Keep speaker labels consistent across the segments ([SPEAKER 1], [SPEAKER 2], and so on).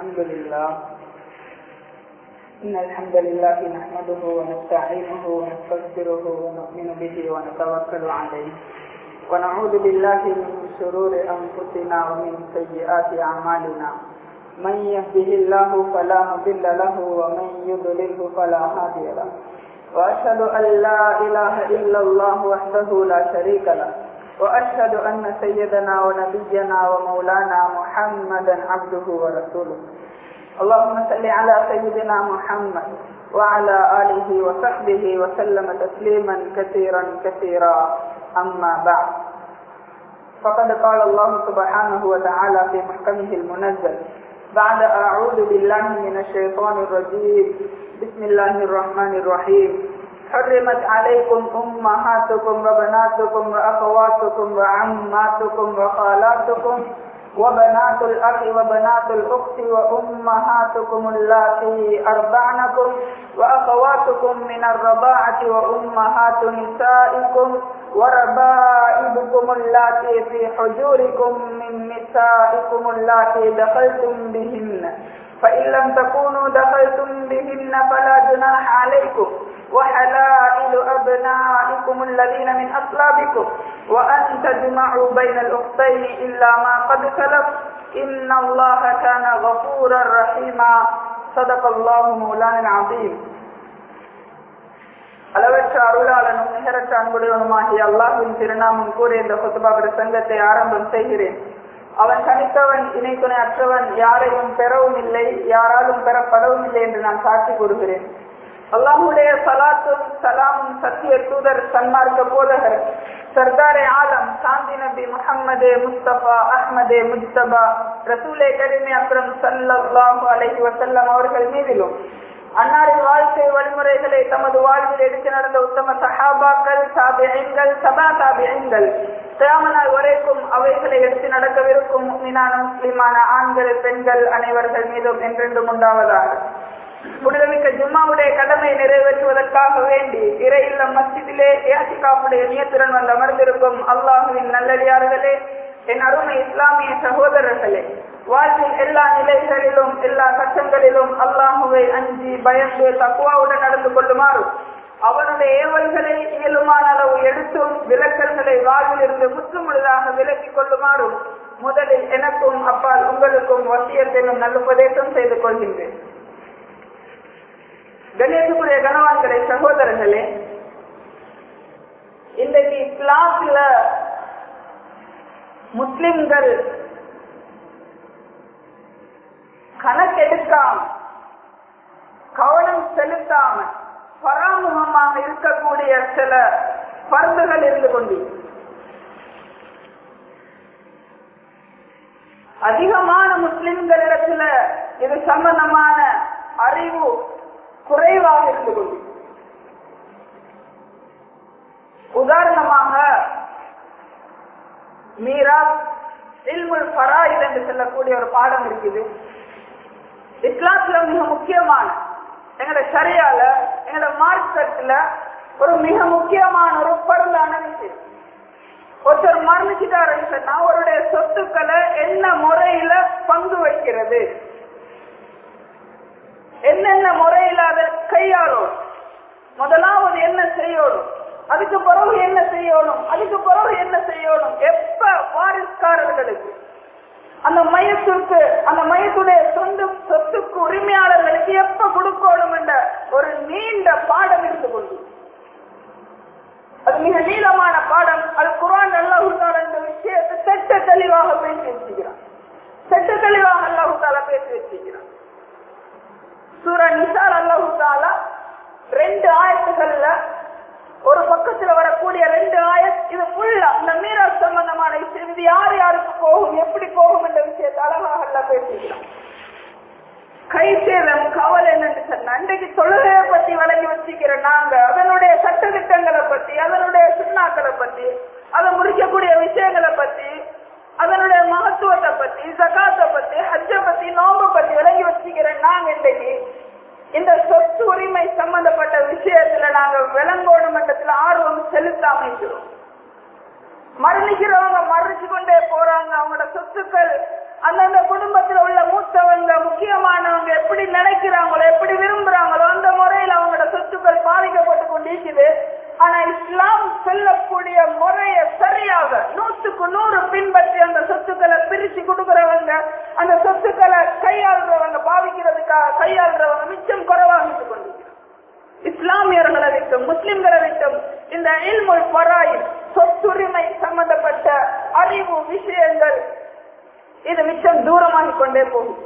[SPEAKER 1] الحمد لله إن الحمد لله نحمده ونستعينه ونستغفره ونؤمن به ونتوكل عليه ونعوذ بالله من شرور أنفسنا ومن سيئات أعمالنا من يهده الله فلا مضل له ومن يضلله فلا هادي له وأشهد أن لا إله إلا الله وحده لا شريك له وأشهد أن سيدنا ونبينا ومولانا محمدا عبده ورسوله اللهم صل على سيدنا محمد وعلى آله وصحبه وسلم تسليما كثيرا كثيرا أما بعد فقد قال الله سبحانه وتعالى في محكمه المنزل بعد أعوذ بالله من الشيطان الرجيم بسم الله الرحمن الرحيم حرمت عليكم أمهاتكم وبناتكم وأخواتكم وعماتكم وخالاتكم وبنات الأخ وبنات الأخت وأمهاتكم اللاتي أرضعنكم وأخواتكم من الرضاعة وأمهات نسائكم وربائبكم اللاتي في حجوركم من نسائكم اللاتي دخلتم بهن فإن لم تكونوا دخلتم بهن فلا جناح عليكم وحلائل أبنائكم الذين من أصلابكم وأن تجمعوا بين الأختين إلا ما قد سلف إن الله كان غفورا رحيما صدق الله مولانا العظيم அளவற்ற அருளாளனும் நிகரற்ற அன்புடையவனுமாகிய அல்லாஹின் திருநாமம் கூறிய இந்த குத்துபா பிரசங்கத்தை ஆரம்பம் செய்கிறேன் அவன் தனித்தவன் இணை துணை அற்றவன் யாரையும் பெறவும் இல்லை யாராலும் பெறப்படவும் இல்லை என்று நான் சாட்சி கூறுகிறேன் அல்லாஹுடைய சலாத்தும் சலாமும் சத்திய தூதர் சன்மார்க்க போதகர் சர்தாரே ஆலம் சாந்தி நபி முகம்மது முஸ்தபா அஹ்மதே முஸ்தபா ரசூலே கரிமி அக்ரம் சல்லாஹு அலஹி வசல்லம் அவர்கள் மீதிலும் அன்னாரின் வாழ்க்கை வழிமுறைகளை தமது வாழ்வில் எடுத்து நடந்த உத்தம சஹாபாக்கள் தாபியங்கள் சபா தாபியங்கள் தியாமனால் வரைக்கும் அவைகளை எடுத்து நடக்கவிருக்கும் மீனான முஸ்லிமான ஆண்கள் பெண்கள் அனைவர்கள் மீதும் என்றென்றும் உண்டாவதாக புனிதமிக்க ஜும்மாவுடைய கடமை நிறைவேற்றுவதற்காக வேண்டி இறை இல்லம் மஸ்ஜிதிலே ஏசிகாப்புடைய நியத்துடன் வந்து அமர்ந்திருக்கும் அல்லாஹுவின் நல்லடியார்களே என் அருமை இஸ்லாமிய சகோதரர்களே வாழ்வில் எல்லா நிலைகளிலும் எல்லா கஷ்டங்களிலும் அல்லாஹுவை அஞ்சி பயந்து தக்குவாவுடன் நடந்து கொள்ளுமாறும் அவனுடைய ஏவல்களை இயலுமான அளவு எடுத்தும் விலக்கல்களை வாழ்வில் இருந்து முற்றுமுழுதாக விலக்கிக் கொள்ளுமாறும் முதலில் எனக்கும் அப்பால் உங்களுக்கும் வசியத்திலும் நல்லுபதேசம் செய்து கொள்கின்றேன் கணேசனுடைய கனவான்களை சகோதரர்களே இன்றைக்கு இஸ்லாத்துல முஸ்லிம்கள் கணக்கெடுக்காம கவனம் செலுத்தாம பராமுகமாக இருக்கக்கூடிய சில பருந்துகள் இருந்து கொண்டு அதிகமான முஸ்லிம்களிடத்துல இது சம்பந்தமான அறிவு குறைவாக இருந்து கொண்டு உதாரணமாக மீரா இல்முல் ஃபராயித் என்று சொல்லக்கூடிய ஒரு பாடம் இருக்குது இஸ்லாத்துல மிக முக்கியமான எங்களோட சரியால எங்களோட மார்க்கெட்ல ஒரு மிக முக்கியமான ஒரு பொருளான விஷயம் ஒருத்தர் மரணிச்சிட்டாருன்னு சொன்னா அவருடைய சொத்துக்களை என்ன முறையில பங்கு வைக்கிறது என்னென்ன முறையில் அதை கையாளும் முதலாவது என்ன செய்யணும் அதுக்கு பிறகு என்ன செய்யணும் அதுக்கு பிறகு என்ன செய்யணும் எப்ப வாரிஸ்காரர்களுக்கு அந்த மையத்திற்கு அந்த மையத்துடைய சொந்த சொத்துக்கு உரிமையாளர்களுக்கு எப்ப கொடுக்கணும் என்ற ஒரு நீண்ட பாடம் இருந்து கொண்டு அது மிக நீளமான பாடம் அது குரான் அல்லாஹூத்தால இந்த விஷயத்தை செட்ட தெளிவாக பேசி வச்சுக்கிறான் செட்ட தெளிவாக அல்லாஹூத்தால பேசி வச்சுக்கிறான் சூர நிசால் அல்லாஹு தாலா ரெண்டு ஆயத்துகள்ல ஒரு பக்கத்துல வரக்கூடிய ரெண்டு ஆயத் இது ஃபுல்லா இந்த மீரா சம்பந்தமான விஷயம் இது யார் யாருக்கு போகும் எப்படி போகும் என்ற விஷயத்தை அழகாக எல்லாம் பேசிக்கலாம் கை சேதம் கவல் என்னன்னு சொன்னா அன்றைக்கு தொழுகையை பத்தி வழங்கி வச்சுக்கிற நாங்க அதனுடைய சட்டத்திட்டங்களை பத்தி அதனுடைய சுண்ணாக்களை பத்தி அதை முடிக்கக்கூடிய விஷயங்களை பத்தி அதனுடைய மகத்துவத்தை பத்தி ஜகாத்தை பத்தி ஹஜ்ஜ பத்தி நோம்ப பத்தி விளங்கி வச்சுக்கிற நாங்க இன்றைக்கு இந்த சொத்து உரிமை சம்பந்தப்பட்ட விஷயத்துல நாங்க விளங்கோடு மட்டத்துல ஆர்வம் செலுத்தாம இருக்கிறோம் மரணிக்கிறவங்க மரணிச்சு கொண்டே போறாங்க அவங்களோட சொத்துக்கள் அந்தந்த குடும்பத்துல உள்ள மூத்தவங்க முக்கியமான ஆனா இஸ்லாம் சொல்லக்கூடிய முறைய சரியாக நூற்றுக்கு நூறு பின்பற்றி அந்த சொத்துக்களை பிரிச்சு கொடுக்கறவங்க அந்த சொத்துக்களை கையாளுறவங்க பாவிக்கிறதுக்காக கையாளுறவங்க மிச்சம் குறைவாகிட்டு கொண்டிருக்கிறார் இஸ்லாமியர்களை விட்டும் முஸ்லிம்களை விட்டும் இந்த இல்முல் பராயில் சொத்துரிமை சம்பந்தப்பட்ட அறிவு விஷயங்கள் இது மிச்சம் தூரமாகிக் கொண்டே போகும்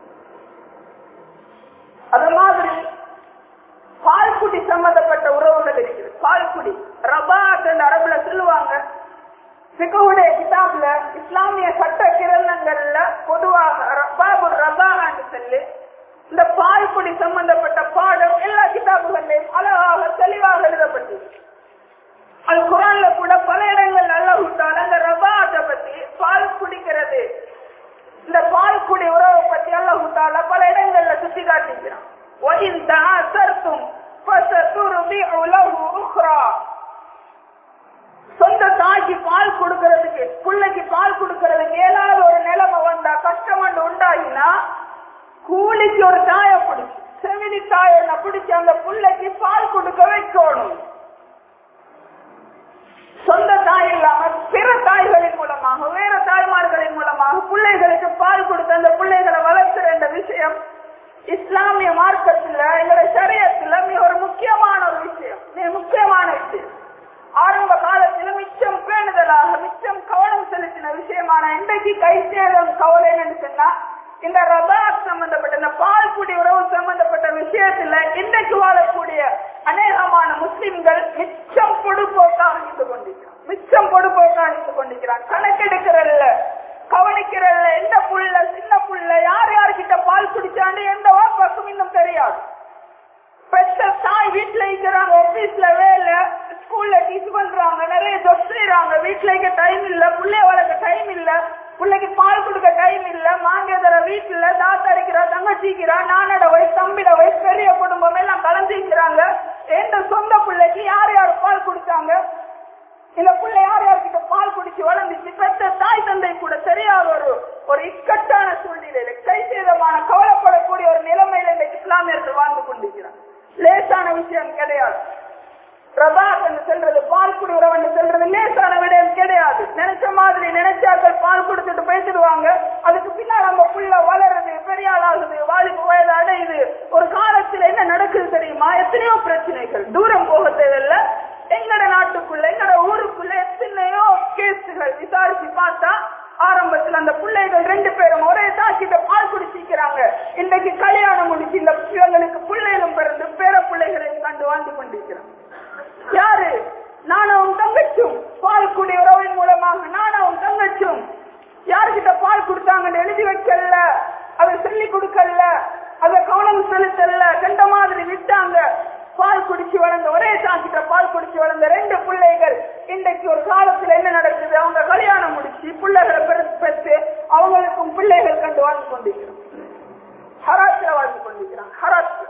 [SPEAKER 1] அது மாதிரி பால்குடி சம்பந்தப்பட்ட உறவுகள் இருக்குது பால்குடி ரபாத் என்ற அரபுல சொல்லுவாங்க சிக்குடைய கிதாப்ல இஸ்லாமிய சட்ட கிரணங்கள்ல பொதுவாக ரபாபு ரபான்னு சொல்லி இந்த பால்குடி சம்பந்தப்பட்ட பாடம் எல்லா கிதாபுகள்லையும் அழகாக தெளிவாக எழுதப்பட்டிருக்கு அது குரான்ல கூட பல இடங்கள் அல்லாஹுட்டால அந்த ரபாத்தை பத்தி பால் குடிக்கிறது இந்த பால் குடி உறவை பத்தி அல்லாஹுட்டால பல இடங்கள்ல சுத்தி காட்டிக்கிறான் وَإِنْ تَعَاثَرْتُمْ فَسَتُرْضِعُ لَهُ أُخْرَى சொந்த தாய்க்கு பால் கொடுக்கறதுக்கு பிள்ளைக்கு பால் கொடுக்கறதுக்கு ஏதாவது ஒரு நிலைமை வந்தா கஷ்டம் ஒன்று உண்டாயினா கூலிக்கு ஒரு தாயை பிடிச்சு செவிலி தாயை பிடிச்சு அந்த பிள்ளைக்கு பால் கொடுக்க வைக்கணும் சொந்த தாய் இல்லாம பிற தாய்களின் மூலமாக வேற தாய்மார்களின் மூலமாக பிள்ளைகளுக்கு பால் கொடுத்து அந்த பிள்ளைகளை வளர்த்துற இந்த விஷயம் இஸ்லாமிய மார்க்கத்துல எங்களுடைய சரியத்துல மிக ஒரு முக்கியமான ஒரு விஷயம் மிக முக்கியமான விஷயம் ஆரம்ப காலத்துல மிச்சம் பேணுதலாக மிச்சம் கவனம் செலுத்தின விஷயமான இன்றைக்கு கை சேதம் கவலை என்னன்னு சொன்னா இந்த ரபாத் சம்பந்தப்பட்ட இந்த பால் குடி உறவு சம்பந்தப்பட்ட விஷயத்துல இன்றைக்கு வாழக்கூடிய அநேகமான முஸ்லிம்கள் மிச்சம் பொடுபோக்காக இருந்து கொண்டிருக்கிறான் மிச்சம் பொடுபோக்காக இருந்து கொண்டிருக்கிறான் கணக்கெடுக்கிறல்ல கவனிக்கிறல்ல எந்த புள்ள சின்ன புள்ள யார் யார்கிட்ட பால் குடிச்சாண்டு எந்த வாப்பாக்கும் இன்னும் தெரியாது பெற்ற தாய் வீட்டுல இருக்கிறாங்க ஆபீஸ்ல வேலை ஸ்கூல்ல டீச் பண்றாங்க நிறைய ஜொப் செய்யறாங்க வீட்டுல இருக்க டைம் இல்ல பிள்ளைய வளர்க்க டைம் இல்ல பிள்ளைக்கு பால் கொடுக்க டைம் இல்ல மாங்கியதர வீட்டுல தாத்தா இருக்கிறா தங்கச்சிக்கிறா நானோட வயசு தம்பிட வயசு பெரிய குடும்பம் எல்லாம் கலந்துக்கிறாங்க எந்த சொந்த பிள்ளைக்கு யார் யார் பால் குடிச்சாங்க இந்த பிள்ளை யார் யார்கிட்ட பால் குடிச்சு வளர்ந்துச்சு பெற்ற தாய் தந்தை கூட தெரியாத ஒரு ஒரு இக்கட்டான சூழ்நிலையில கை சேதமான கவலைப்படக்கூடிய ஒரு நிலைமையில இந்த இஸ்லாமியர்கள் வாழ்ந்து கொண்டிருக்கிறார் லேசான விஷயம் கிடையாது பிரபாத் என்று சொல்றது பால் குடி உறவு என்று சொல்றது லேசான விடயம் கிடையாது நினைச்ச மாதிரி நினைச்சாக்கள் பால் குடிச்சிட்டு பேசிடுவாங்க அதுக்கு பின்னால் நம்ம புள்ள வளருது பெரிய ஆளாகுது வாலிபு வயது அடையுது ஒரு காலத்துல என்ன நடக்குது தெரியுமா எத்தனையோ பிரச்சனைகள் தூரம் போக தேவையில்ல எங்கட நாட்டுக்குள்ள எங்கட ஊருக்குள்ள எத்தனையோ கேஸுகள் விசாரிச்சு பார்த்தா ஆரம்பத்துல அந்த பிள்ளைகள் ரெண்டு பேரும் ஒரே தாக்கிட்ட பால் குடிச்சிக்கிறாங்க இன்னைக்கு கல்யாணம் முடிச்சு இந்த பிள்ளைகளுக்கு பிள்ளைகளும் பிறந்து பேர பிள்ளைகளையும் கண்டு வாழ்ந்து கொண்டிருக்கிறாங்க யாரு நானும் தங்கச்சும் பால் குடி உறவின் மூலமாக நானும் தங்கச்சும் யாருக்கிட்ட பால் கொடுத்தாங்கன்னு எழுதி வைக்கல அதை சொல்லி கொடுக்கல அதை கவனம் செலுத்தல கண்ட மாதிரி விட்டாங்க பால் குடிச்சு வளர்ந்த ஒரே தாக்கிட்ட பால் குடிச்சு வளர்ந்த ரெண்டு பிள்ளைகள் இன்றைக்கு ஒரு காலத்துல என்ன நடக்குது அவங்க கல்யாணம் முடிச்சு பிள்ளைகளை பெருசு பெற்று அவங்களுக்கும் பிள்ளைகள் கண்டு வாழ்ந்து கொண்டிருக்கிறோம் ஹராத்துல வாழ்ந்து கொண்டிருக்கிறான் ஹராத்துல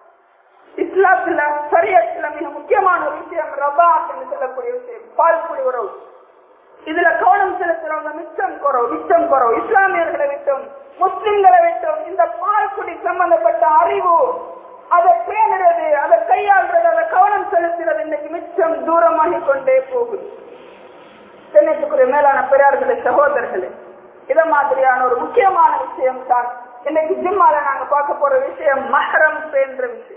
[SPEAKER 1] இஸ்லாத்துல சரியத்துல மிக முக்கியமான ஒரு விஷயம் ரபாத் என்று சொல்லக்கூடிய விஷயம் பால் குடி உறவு இதுல கவனம் செலுத்துறவங்க மிச்சம் குறவு மிச்சம் குறவு இஸ்லாமியர்களை விட்டும் முஸ்லிம்களை விட்டும் இந்த பால் குடி சம்பந்தப்பட்ட அறிவு அதை பேணுறது அதை கையாள்றது அதை கவனம் செலுத்துறது இன்னைக்கு மிச்சம் தூரமாகி கொண்டே போகுது சென்னைக்குரிய மேலான பெரியார்களே சகோதரர்களே இத மாதிரியான ஒரு முக்கியமான விஷயம் தான் இன்னைக்கு ஜிம்மால நாங்க பார்க்க போற விஷயம் மஹரம் பேன்ற விஷயம்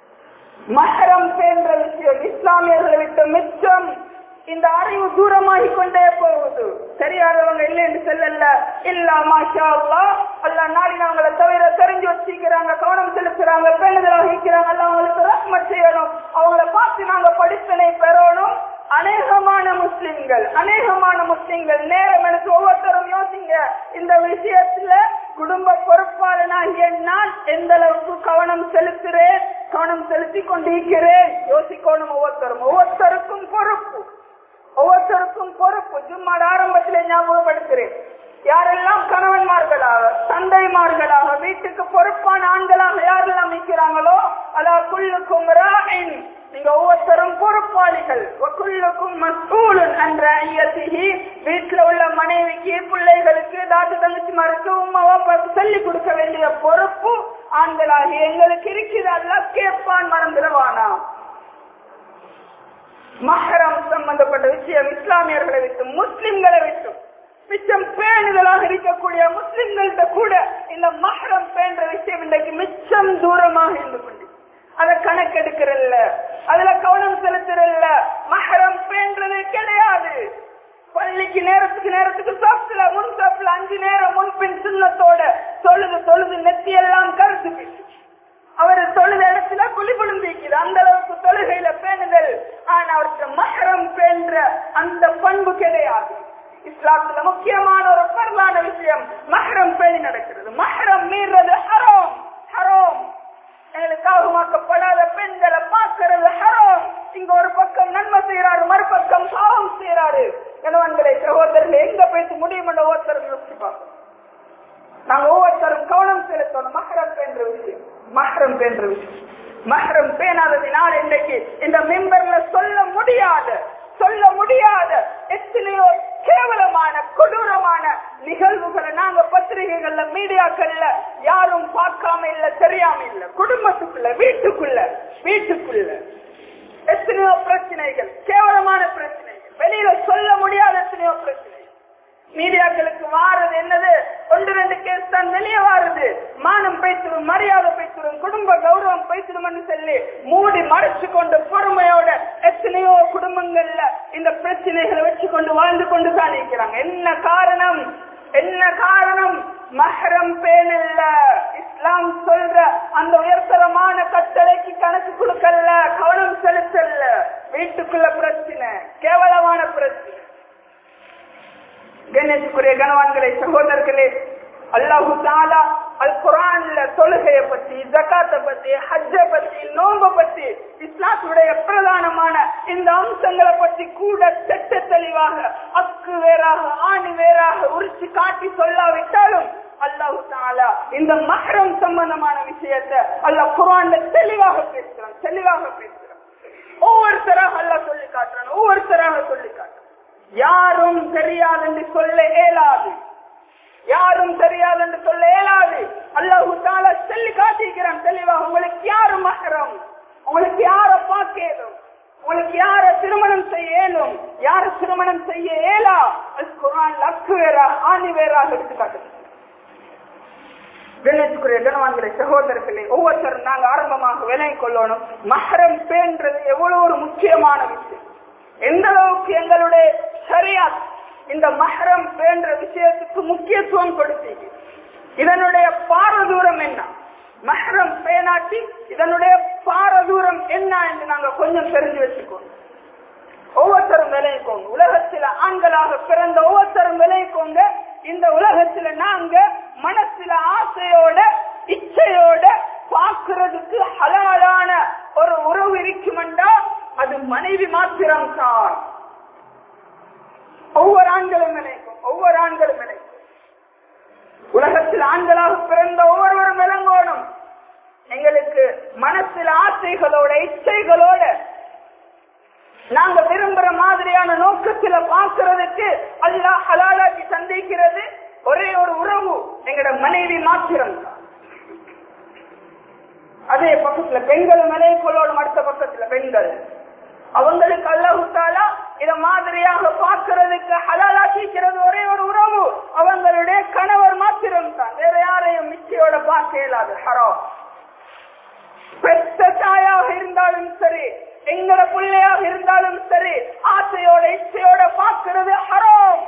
[SPEAKER 1] மஹரம் பேன்ற விஷயம் இஸ்லாமியர்களை விட்டு மிச்சம் இந்த அறிவு தூரமாகி கொண்டே போகுது தெரியாதவங்க இல்லை என்று சொல்லல இல்ல மாஷா அல்லா அல்லா நாடினவங்களை தவிர தெரிஞ்சு வச்சுக்கிறாங்க கவனம் செலுத்துறாங்க பேணுதல் வகிக்கிறாங்க அல்ல அவங்களுக்கு ரஹ்மத் செய்யணும் அவங்கள பார்த்து நாங்க படிப்பினை பெறணும் அநேகமான முஸ்லிம்கள் அநேகமான முஸ்லிம்கள் நேரம் எனக்கு ஒவ்வொருத்தரும் யோசிங்க இந்த விஷயத்துல குடும்ப பொறுப்பாளனாகிய நான் எந்த அளவுக்கு கவனம் செலுத்துறேன் கவனம் செலுத்தி கொண்டிருக்கிறேன் யோசிக்கணும் ஒவ்வொருத்தரும் ஒவ்வொருத்தருக்கும் பொறுப்பு ஒவ்வொருத்தருக்கும் பொறுப்பு ஜும்மாட ஆரம்பத்திலே ஞாபகப்படுத்துகிறேன் யாரெல்லாம் கணவன்மார்களாக தந்தைமார்களாக வீட்டுக்கு பொறுப்பான ஆண்களாக யாரெல்லாம் நிற்கிறாங்களோ அதா குள்ளுக்கும் ராயின் நீங்க ஒவ்வொருத்தரும் பொறுப்பாளிகள் குள்ளுக்கும் மசூலன் என்ற ஐயத்திகி வீட்டுல உள்ள மனைவிக்கு பிள்ளைகளுக்கு தாத்து தங்கச்சிமாருக்கு உமா பாப்பாக்கு சொல்லி கொடுக்க வேண்டிய பொறுப்பு ஆண்களாகி எங்களுக்கு இருக்கிறது அல்ல கேட்பான் மறந்துடுவானா மஹரம் சம்பந்தப்பட்ட விஷயம் இஸ்லாமியர்களை விட்டு முஸ்லிம்களை விட்டு மிச்சம் பேணுதலாக இருக்கக்கூடிய முஸ்லிம்கள்ட்ட கூட இந்த மஹரம் பேன்ற விஷயம் இன்றைக்கு மிச்சம் தூரமாக இருந்து கொண்டு அதை கணக்கெடுக்கிறல்ல அதுல கவனம் செலுத்துறல்ல மஹரம் பேன்றது கிடையாது பள்ளிக்கு நேரத்துக்கு நேரத்துக்கு சாப்பிடல முன் சாப்பிடல அஞ்சு நேரம் முன்பின் சின்னத்தோட தொழுது தொழுது நெத்தி எல்லாம் கருத்து பிடிச்சு அவர் தொழுத இடத்துல குழி விழுந்திருக்குது அந்த அளவுக்கு தொழுகையில பேணுதல் ஆனா அவருக்கு மகரம் பேன்ற அந்த பண்பு கிடையாது இஸ்லாத்துல முக்கியமான ஒரு பரவான விஷயம் மஹரம் பேணி நடக்கிறது மஹரம் மீறது ஹரோம் ஹரோம் எங்களுக்கு ஆகுமாக்கப்படாத பெண்களை பார்க்கிறது ஹரோம் இங்க ஒரு பக்கம் நன்மை செய்யறாரு மறுபக்கம் பாவம் செய்யறாரு கணவன்களை சகோதரர்கள் எங்க பேசி முடியும் என்ற ஒருத்தர் யோசிச்சு பார்க்கணும் நாங்க ஒவ்வொருத்தரும் கவனம் செலுத்தணும் மஹரம் பேன்ற விஷயம் மஹரம் பேன்ற விஷயம் மஹரம் பேணாததினால் இன்றைக்கு இந்த மெம்பர்ல சொல்ல முடியாத சொல்ல முடியாத எத்தனையோ கேவலமான கொடூரமான நிகழ்வுகளை நாங்க பத்திரிகைகள்ல மீடியாக்கள்ல யாரும் பார்க்காம இல்ல தெரியாம இல்ல குடும்பத்துக்குள்ள வீட்டுக்குள்ள வீட்டுக்குள்ள எத்தனையோ பிரச்சனைகள் கேவலமான பிரச்சனைகள் வெளியில சொல்ல முடியாத எத்தனையோ பிரச்சனைகள் மீடியாக்களுக்கு வாரது என்னது ஒன்று ரெண்டு கேஸ் தான் வெளியே வாருது மானம் பேசிடும் மரியாதை பேசிடும் குடும்ப கௌரவம் பேசிடும்னு சொல்லி மூடி மறைச்சு கொண்டு பொறுமையோட எத்தனையோ குடும்பங்கள்ல இந்த பிரச்சனைகளை வச்சு கொண்டு வாழ்ந்து கொண்டு தான் இருக்கிறாங்க என்ன காரணம் என்ன காரணம் மஹரம் பேனல்ல இஸ்லாம் சொல்ற அந்த உயர்தரமான கட்டளைக்கு கணக்கு கொடுக்கல கவனம் செலுத்தல வீட்டுக்குள்ள பிரச்சனை கேவலமான பிரச்சனை கணேசுக்குரிய கணவான்களே சகோதரர்களே அல்லாஹு தாலா அல் குரான்ல தொழுகையை பத்தி ஜக்காத்தை பத்தி ஹஜ்ஜ பத்தி நோம்ப பத்தி இஸ்லாத்துடைய பிரதானமான இந்த அம்சங்களை பத்தி கூட திட்ட தெளிவாக அக்கு வேறாக ஆணி வேறாக உரிச்சு காட்டி சொல்லாவிட்டாலும் அல்லாஹு தாலா இந்த மஹரம் சம்பந்தமான விஷயத்தை அல்லாஹ் குரான்ல தெளிவாக பேசுறான் தெளிவாக பேசுறான் ஒவ்வொருத்தராக அல்லாஹ் சொல்லி காட்டுறான் ஒவ்வொருத்தராக சொல்லி காட்டுறான் யாரும் தெரியாது என்று சொல்ல இயலாது யாரும் தெரியாது என்று சொல்ல இயலாது அல்லாஹு தாலா சொல்லி காட்டிக்கிறான் தெளிவா உங்களுக்கு யாரு மகரம் உங்களுக்கு யார பார்க்கலும் உங்களுக்கு யார திருமணம் செய்ய இயலும் யார திருமணம் செய்ய இயலா அல் குரான் லக்கு வேறா ஆணி வேறாக எடுத்து காட்டுது கணேசுக்குரிய கணவான்களை சகோதரர்களே ஒவ்வொருத்தரும் நாங்க ஆரம்பமாக விலை கொள்ளணும் மகரம் பேன்றது எவ்வளவு ஒரு முக்கியமான விஷயம் எந்த அளவுக்கு எங்களுடைய சரியா இந்த மஹரம் என்ற விஷயத்துக்கு முக்கியத்துவம் கொடுத்தீங்க இதனுடைய பாரதூரம் என்ன மஹரம் பேனாட்டி இதனுடைய பாரதூரம் என்ன என்று நாங்க கொஞ்சம் தெரிஞ்சு வச்சுக்கோங்க ஒவ்வொருத்தரும் விளைவிக்கோங்க உலகத்துல ஆண்களாக பிறந்த ஒவ்வொருத்தரும் விளைவிக்கோங்க இந்த உலகத்துல நாங்க மனசுல ஆசையோட இச்சையோட பார்க்கிறதுக்கு ஹலாலான ஒரு உறவு இருக்குமெண்டா அது மனைவி மாத்திரம் தான் ஒவ்வொரு ஆண்களும் நினைக்கும் ஒவ்வொரு ஆண்களும் நினைக்கும் உலகத்தில் ஆண்களாக பிறந்த ஒவ்வொருவரும் விளங்கோணும் எங்களுக்கு மனசில் ஆசைகளோட இச்சைகளோட நாங்க விரும்புற மாதிரியான நோக்கத்துல பார்க்கறதுக்கு அல்லாஹ் ஹலாலாக்கி சந்திக்கிறது ஒரே ஒரு உறவு எங்கட மனைவி மாத்திரம் தான் அதே பக்கத்துல பெண்கள் மலைக்கொள்ளோடும் அடுத்த பக்கத்துல பெண்கள் அவங்களுக்கு அல்லாஹுத்தாலா இத மாதிரியாக பார்க்கறதுக்கு ஹலாலாக்கிக்கிறது ஒரே ஒரு உறவு அவங்களுடைய கணவர் மாத்திரம் தான் வேற யாரையும் மிச்சையோட பார்க்க இயலாது ஹரோ பெத்த தாயாக இருந்தாலும் சரி எங்கட பிள்ளையாக இருந்தாலும் சரி ஆசையோட இச்சையோட பார்க்கிறது ஹரோம்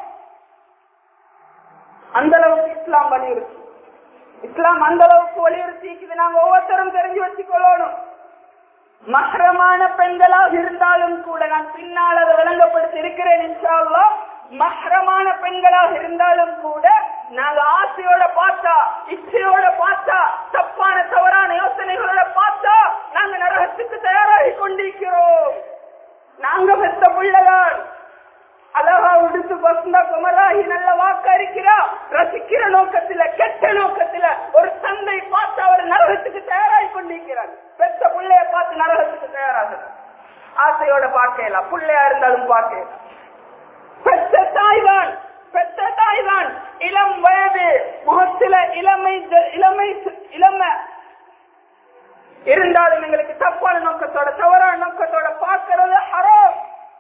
[SPEAKER 1] அந்த அளவுக்கு இஸ்லாம் வலியுறுத்தி இஸ்லாம் அந்த அளவுக்கு வலியுறுத்தி நாங்க ஒவ்வொருத்தரும் தெரிஞ்சு வச்சுக்கொள்ளணும் மஹரமான பெண்களாக இருந்தாலும் கூட நான் பின்னால் அதை விளங்கப்படுத்தி இருக்கிறேன் இன்ஷால்லா மஹரமான பெண்களாக இருந்தாலும் கூட நாங்க ஆசையோட பார்த்தா இச்சையோட பார்த்தா தப்பான தவறான யோசனைகளோட பார்த்தா நாங்க நரகத்துக்கு தயாராகி கொண்டிருக்கிறோம் நாங்க பெத்த பிள்ளைதான் அழகா உடுத்து பசுந்தா குமராகி நல்ல வாக்கா இருக்கிறா ரசிக்கிற நோக்கத்துல கெட்ட நோக்கத்துல ஒரு தந்தை பார்த்து அவர் நரகத்துக்கு தயாராகி கொண்டிருக்கிறார் பெத்த பிள்ளைய பார்த்து நரகத்துக்கு தயாராகிறார் ஆசையோட பார்க்கலாம் பிள்ளையா இருந்தாலும் பார்க்கலாம் பெத்த தாய்தான் பெத்த தாய்தான் இளம் வயது முகத்தில இளமை இளமை இளமை இருந்தாலும் எங்களுக்கு தப்பான நோக்கத்தோட தவறான நோக்கத்தோட பார்க்கறது ஹரோ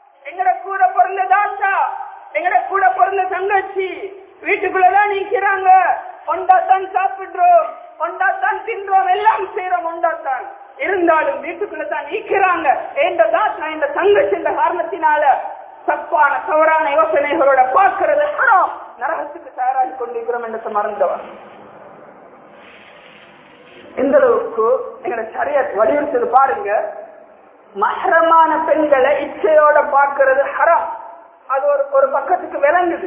[SPEAKER 1] ஒண்டாத்தான் சாப்பிடுறோம் ஒண்டாத்தான் தின்றோம் எல்லாம் செய்யறோம் ஒண்டாத்தான் இருந்தாலும் வீட்டுக்குள்ள தான் நீக்கிறாங்க என்ற தாத்தா இந்த தங்கச்சி இந்த காரணத்தினால தப்பான தவறான யோசனைகளோட பார்க்கிறது ஹராம். நரகத்துக்கு தயாராகி கொண்டிருக்கிறோம் என்று மறந்தவர் இந்த அளவுக்கு எங்களை சரியா வலியுறுத்தது பாருங்க மஹரமான பெண்களை இச்சையோட பார்க்கிறது ஹரம் அது ஒரு ஒரு பக்கத்துக்கு விளங்குது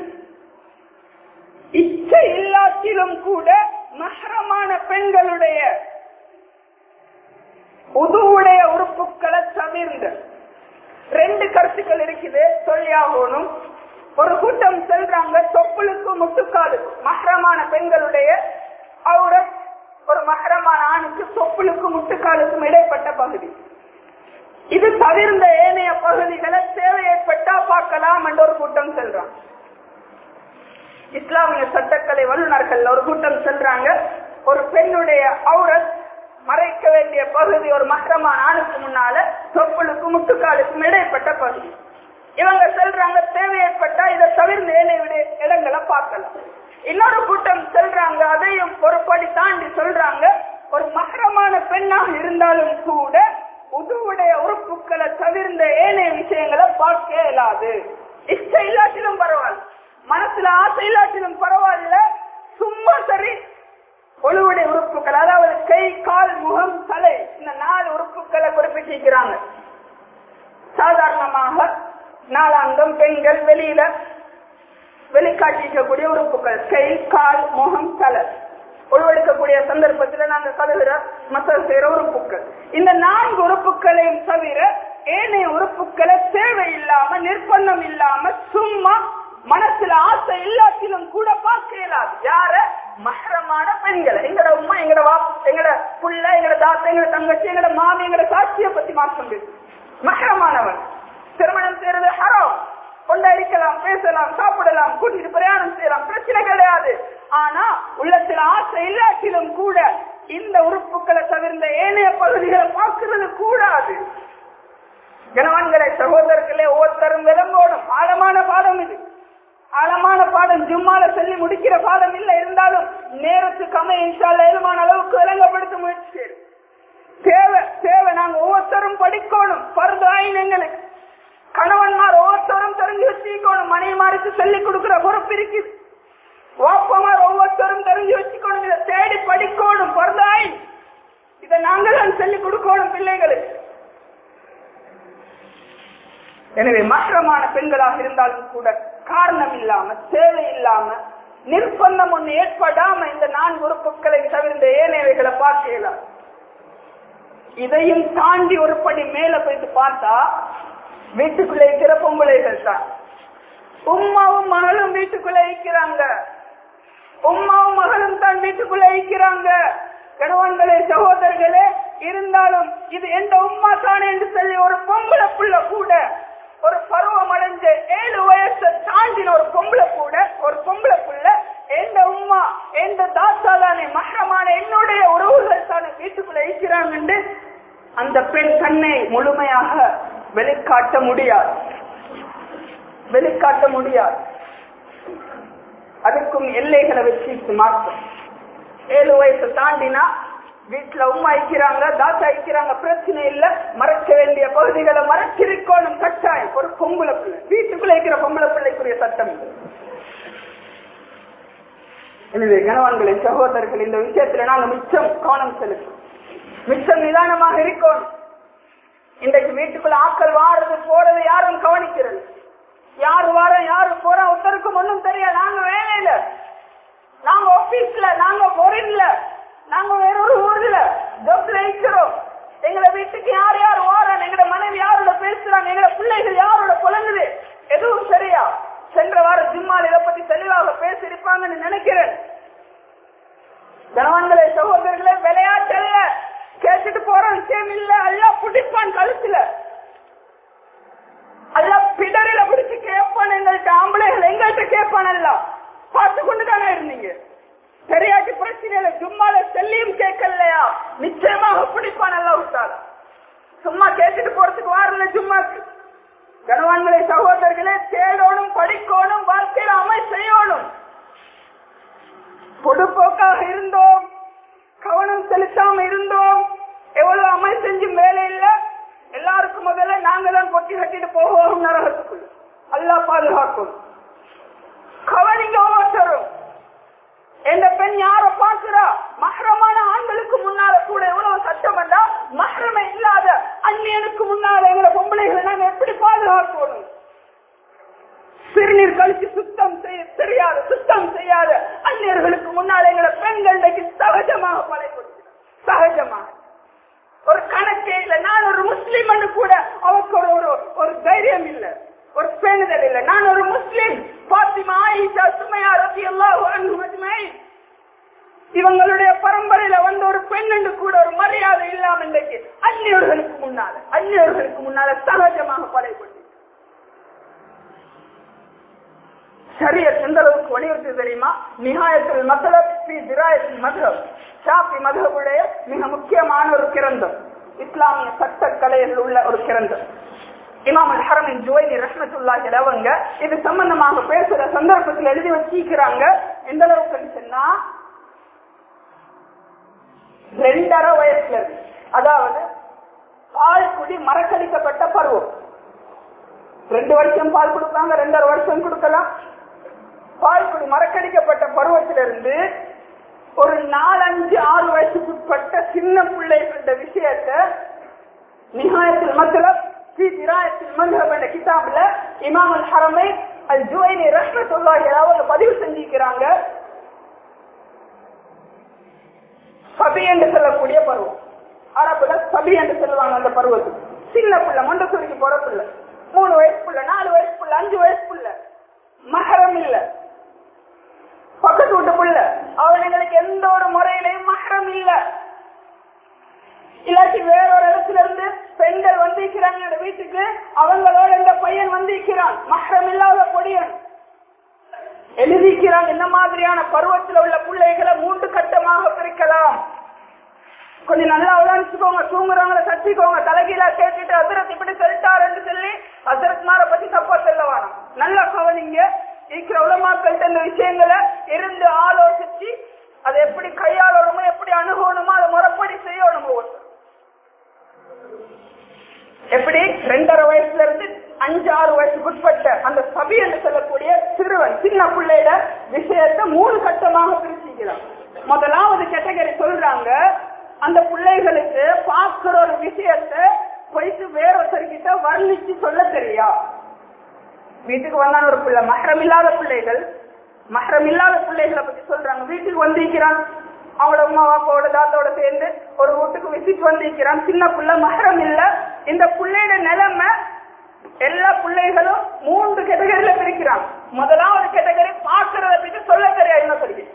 [SPEAKER 1] இச்சை இல்லாட்டிலும் கூட மஹரமான பெண்களுடைய உதுவுடைய உறுப்புகளை தவிர்ந்த ரெண்டு கருத்துக்கள் இருக்குது சொல்லியாகணும் ஒரு கூட்டம் செல்றாங்க தொப்புளுக்கு முட்டுக்காது மஹரமான பெண்களுடைய அவுரத் ஒரு மகரமான ஆணுக்கு தொப்புளுக்கும் முட்டுக்காலுக்கும் இடைப்பட்ட பகுதி இது தவிர்ந்த ஏனைய பகுதிகளை தேவை ஏற்பட்டா பார்க்கலாம் என்ற ஒரு கூட்டம் செல்றாங்க இஸ்லாமிய சட்டக்கலை வல்லுநர்கள் ஒரு கூட்டம் செல்றாங்க ஒரு பெண்ணுடைய அவுரத் மறைக்க வேண்டிய பகுதி ஒரு மகரமான ஆணுக்கு முன்னால தொப்புளுக்கும் முட்டுக்காலுக்கும் இடைப்பட்ட பகுதி இவங்க செல்றாங்க தேவை ஏற்பட்டா இதை தவிர்ந்த ஏனைய விட- இடங்களை பார்க்கலாம் இன்னொரு கூட்டம் செல்றாங்க அதையும் ஒரு படி தாண்டி சொல்றாங்க ஒரு மகரமான பெண்ணாக இருந்தாலும் கூட உதுவுடைய உறுப்புகளை தவிர்ந்த ஏனைய விஷயங்களை பார்க்க இயலாது இஷ்டம் இல்லாட்டிலும் பரவாயில்ல மனசுல ஆசை இல்லாட்டிலும் பரவாயில்ல சும்மா சரி ஒழுவுடைய உறுப்புகள் அதாவது கை கால் முகம் தலை இந்த நாலு உறுப்புகளை குறிப்பிட்டிருக்கிறாங்க சாதாரணமாக நாலாங்கம் பெண்கள் வெளியில வெளிக்காட்டிக்கக்கூடிய உறுப்புகள் கை கால் முகம் தலை உருவெடுக்கக்கூடிய சந்தர்ப்பத்தில் நாங்க கழுவுற மசல் செய்யற உறுப்புகள் இந்த நான்கு உறுப்புகளையும் தவிர ஏனைய உறுப்புகளை தேவையில்லாம நிர்பந்தம் இல்லாம சும்மா மனசுல ஆசை இல்லாட்டிலும் கூட பார்க்க இயலாது யார மகரமான பெண்களை எங்கட உமா எங்கட வா எங்கட புள்ள எங்கட தாத்தா எங்கட தங்கச்சி எங்கட மாமி எங்கட சாட்சியை பத்தி மாற்றம் மகரமானவன் திருமணம் செய்யறது ஹரம் கொண்டாடிக்கலாம் பேசலாம் சாப்பிடலாம் கூட்டிட்டு பிரயாணம் செய்யலாம் பிரச்சனை கிடையாது ஆனா உள்ளத்துல ஆசை இல்லாட்டிலும் கூட இந்த உறுப்புகளை தவிர்ந்த ஏனைய பகுதிகளை பார்க்கிறது கூடாது கணவன்களை சகோதரர்களே ஒவ்வொருத்தரும் விளங்கோடும் ஆழமான பாடம் இது ஆழமான பாடம் ஜும்மால சொல்லி முடிக்கிற பாடம் இல்ல இருந்தாலும் நேரத்துக்கு அமைய இன்ஷால்ல ஏழுமான அளவுக்கு விளங்கப்படுத்த முயற்சி செய்யும். தேவை தேவை நாங்க ஒவ்வொருத்தரும் படிக்கணும் பருதாயின் எங்களுக்கு கணவன்மார் ஒவ்வொருத்தரும் தெரிஞ்சு வச்சுக்கணும் மனைவிமாருக்கு சொல்லிக் கொடுக்கிற பொறுப்பு இருக்குது ஓப்பமார் ஒவ்வொருத்தரும் தெரிஞ்சு வச்சுக்கணும் இதை தேடி படிக்கணும் பருதாயின் இதை நாங்கள் தான் சொல்லிக் கொடுக்கணும் பிள்ளைகளுக்கு எனவே மற்றமான பெண்களாக இருந்தாலும் கூட காரணம் இல்லாம தேவை இல்லாம நிர்பந்தம் ஒண்ணு ஏற்படாம இந்த நான்கு உறுப்புகளை தவிர்ந்த ஏனையவைகளை பார்க்கலாம் இதையும் தாண்டி ஒரு படி மேல போயிட்டு பார்த்தா வீட்டுக்குள்ள இருக்கிற பொம்பளைகள் தான் உம்மாவும் மகளும் வீட்டுக்குள்ள இருக்கிறாங்க உம்மாவும் மகளும் தான் வீட்டுக்குள்ள இருக்கிறாங்க கணவன்களே சகோதரர்களே இருந்தாலும் இது எந்த உம்மா தானே என்று சொல்லி ஒரு பொம்பளை புள்ள கூட ஒரு பருவம் அடைஞ்ச ஏழு வயசை தாண்டின ஒரு பொம்பளை கூட ஒரு பொம்பளை புள்ள எந்த உம்மா எந்த தாத்தா தானே மகரமான என்னுடைய உறவுகள் தானே வீட்டுக்குள்ள இருக்கிறாங்க அந்த பெண் கண்ணை முழுமையாக வெளிக்காட்ட முடியாது வெளிக்காட்ட முடியாது அதுக்கும் எல்லைகளை வச்சு மாற்றம் ஏழு வயசு தாண்டினா வீட்டுல உமா ஐக்கிறாங்க தாத்தா ஐக்கிறாங்க பிரச்சனை இல்ல மறைக்க வேண்டிய பகுதிகளை மறைச்சிருக்கணும் கட்டாயம் ஒரு பொம்பளை பிள்ளை வீட்டுக்குள்ள இருக்கிற பொம்பளை பிள்ளைக்குரிய சட்டம் இது எனவே கணவான்களை சகோதரர்கள் இந்த விஷயத்துல நாங்க மிச்சம் கவனம் செலுத்தோம் மிச்சம் நிதானமாக இருக்கணும் இன்றைக்கு வீட்டுக்குள்ள ஆக்கள் வாடுறது போறது யாரும் கவனிக்கிறது யாரு வார யாரு போறா ஒருத்தருக்கும் ஒண்ணும் தெரியாது நாங்க வேலையில நாங்க ஆபீஸ்ல நாங்க பொருள்ல நாங்க வேற ஒரு ஊர்ல ஜப்ல இருக்கிறோம் எங்களை வீட்டுக்கு யார் யார் வாரான் எங்கட மனைவி யாரோட பேசுறாங்க எங்கட பிள்ளைகள் யாரோட குழந்தைது எதுவும் சரியா சென்ற வார ஜிம்மால் இதை பத்தி தெளிவாக பேசியிருப்பாங்கன்னு நினைக்கிறேன் கணவன்களே சகோதரர்களே விளையாட்டல்ல கேட்டுட்டு போற விஷயம் இல்ல அல்ல பிடிப்பான் கழுத்துல அல்ல பிடரில பிடிச்சு கேட்பான் எங்கள்கிட்ட ஆம்பளைகள் எங்கள்கிட்ட கேட்பான் எல்லாம் பார்த்து கொண்டு தானே இருந்தீங்க சரியாட்டி பிரச்சனையில சும்மால செல்லியும் கேட்கலையா நிச்சயமாக பிடிப்பான் எல்லாம் விட்டாரா சும்மா கேட்டுட்டு போறதுக்கு வாரல சும்மாக்கு கணவான்களை சகோதரர்களே தேடணும் படிக்கணும் வாழ்க்கையில அமை செய்யணும் பொடுப்போக்காக இருந்தோம் கவனம் செலுத்தாம இருந்தோம் எவ்வளவு அமல் செஞ்சும் வேலை இல்ல எல்லாருக்கும் முதல்ல நாங்க தான் பொட்டி கட்டிட்டு போவோம் நரகத்துக்குள்ள அல்லா பாதுகாக்கும் கவனிங்க ஒவ்வொருத்தரும் எந்த பெண் யார பார்க்கிறா மஹரமான ஆண்களுக்கு முன்னால கூட எவ்வளவு சட்டம் வந்தா மஹரமை இல்லாத அந்நியனுக்கு முன்னால எங்களை பொம்பளைகளை நாங்க எப்படி பாதுகாக்கணும் சிறுநீர் கழிச்சு சுத்தம் செய்ய தெரியாத சுத்தம் செய்யாத அந்நியர்களுக்கு முன்னால் எங்களை பெண்களுக்கு சகஜமாக படைப்படுத்த சகஜமாக ஒரு கணக்கே இல்லை நான் ஒரு முஸ்லீம் கூட அவருக்கு ஒரு ஒரு ஒரு தைரியம் இல்லை ஒரு பேணுதல் இல்லை நான் ஒரு முஸ்லீம் பாத்திமா ஆயிஷா சுமையா ரத்தி எல்லாம் இவங்களுடைய பரம்பரையில வந்த ஒரு பெண் என்று கூட ஒரு மரியாதை இல்லாம இன்றைக்கு அந்நியர்களுக்கு முன்னால அந்நியர்களுக்கு முன்னால சகஜமாக படைப்படுத்தி சரிய எந்த அளவுக்கு வலியுறுத்து தெரியுமா நிகாயத்தில் மதலப் பி திராயத்தில் மதம் ஷாஃபி மதகுடைய மிக முக்கியமான ஒரு கிரந்தம் இஸ்லாமிய சட்ட கலையில் உள்ள ஒரு கிரந்தம் இமாம் அல் ஹரமின் ஜுவைனி ரஹ்மத்துல்லாஹி அவங்க இது சம்பந்தமாக பேசுற சந்தர்ப்பத்தில் எழுதி வச்சிருக்கிறாங்க எந்த அளவுக்கு சொன்னா ரெண்டரை வயசுல இருந்து அதாவது பால் குடி மறக்கடிக்கப்பட்ட பருவம் ரெண்டு வருஷம் பால் கொடுப்பாங்க ரெண்டரை வருஷம் கொடுக்கலாம் பால் குடி மறக்கடிக்கப்பட்ட பருவத்திலிருந்து ஒரு நாலஞ்சு ஆறு வயசுக்கு உட்பட்ட சின்ன பிள்ளைகள விஷயத்த நிகாயத்தில் மத்தலப் في دراية المذهب என்ற கிதாப்ல இமாம் அல் ஹரமை அல் ஜுவைனி ரஹ்மத்துல்லாஹி அவங்க பதிவு செஞ்சிருக்கிறாங்க சபி என்று சொல்லக்கூடிய பருவம் அரபுல சபி என்று சொல்லுவாங்க அந்த பருவத்துக்கு சின்ன பிள்ளை மண்டசூரிக்கு போற பிள்ளை மூணு வயசு பிள்ளை நாலு வயசு பிள்ளை அஞ்சு வயசு பிள்ளை மகரம் இல்ல பக்கத்து வீட்டு பிள்ளை அவனுங்களுக்கு எந்த ஒரு முறையிலையும் மகரம் இல்ல இல்லாட்டி வேற ஒரு இடத்துல இருந்து பெண்கள் வந்திருக்கிறாங்க வீட்டுக்கு அவங்களோட இந்த பையன் வந்திருக்கிறான் மகரம் இல்லாத பொடியன் எழுதிக்கிறான் இந்த மாதிரியான பருவத்தில் உள்ள பிள்ளைகளை மூன்று கட்டமாக பிரிக்கலாம் கொஞ்சம் நல்லா உதாரிச்சுக்கோங்க தூங்குறவங்கள தட்டிக்கோங்க தலைகீழா கேட்டுட்டு அசரத் இப்படி சொல்லிட்டாருன்னு சொல்லி அசரத் மார பத்தி தப்பா சொல்ல வேணாம் நல்லா கவனிங்க இருக்கிற உலமாக்கள்கிட்ட இந்த விஷயங்களை இருந்து ஆலோசிச்சு அதை எப்படி கையாளணுமோ எப்படி அணுகணுமோ அதை முறைப்படி செய்யணும் ஒவ்வொருத்தர் எப்படி ரெண்டரை வயசுல இருந்து அஞ்சு ஆறு வயசுக்கு உட்பட்ட அந்த சபி என்று சொல்லக்கூடிய சிறுவன் சின்ன பிள்ளையில விஷயத்தை மூணு கட்டமாக பிரிச்சுக்கலாம் முதலாவது கேட்டகரி சொல்றாங்க அந்த பிள்ளைகளுக்கு பார்க்கிற ஒரு விஷயத்தை போயிட்டு வேறொருத்தர்கிட்ட வர்ணிச்சு சொல்ல தெரியா வீட்டுக்கு வந்தான் ஒரு பிள்ளை மகரம் இல்லாத பிள்ளைகள் மகரம் இல்லாத பிள்ளைகளை பத்தி சொல்றாங்க வீட்டுக்கு வந்திருக்கிறான் அவளோட அம்மா அப்பாவோட தாத்தாவோட சேர்ந்து ஒரு வீட்டுக்கு விசிட் வந்திருக்கிறான் சின்ன பிள்ளை மகரம் இல்ல இந்த பிள்ளையோட நிலைமை எல்லா பிள்ளைகளும் மூன்று கேட்டகரியில பிரிக்கிறான் முதலாவது கேட்டகரி பாக்குறத பத்தி சொல்ல தெரியாது என்ன தெரியும்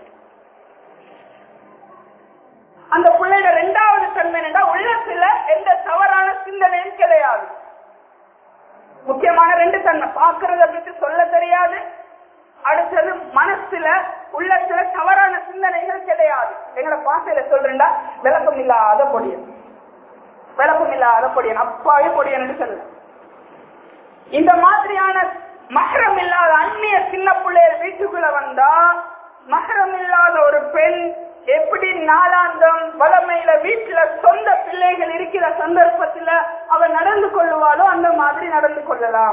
[SPEAKER 1] அந்த பிள்ளையோட ரெண்டாவது தன்மை என்னடா உள்ளத்துல எந்த தவறான சிந்தனையும் கிடையாது முக்கியமான ரெண்டு தன்மை பாக்குறத பத்தி சொல்ல தெரியாது அடுத்தது மனசுல உள்ளத்துல தவறான சிந்தனைகள் கிடையாது எங்களை பாசையில சொல்றேன்டா விளக்கம் இல்லாத பொடியன் விளக்கம் இல்லாத பொடியன் அப்பாவே பொடியன் சொல்ல இந்த மாதிரியான மகரம் இல்லாத அந்நிய சின்ன பிள்ளைகள் வீட்டுக்குள்ள வந்தா மகரம் இல்லாத ஒரு பெண் எப்படி நாளாந்தம் வளமையில வீட்டுல சொந்த பிள்ளைகள் இருக்கிற சந்தர்ப்பத்துல அவ நடந்து கொள்ளுவாளோ அந்த மாதிரி நடந்து கொள்ளலாம்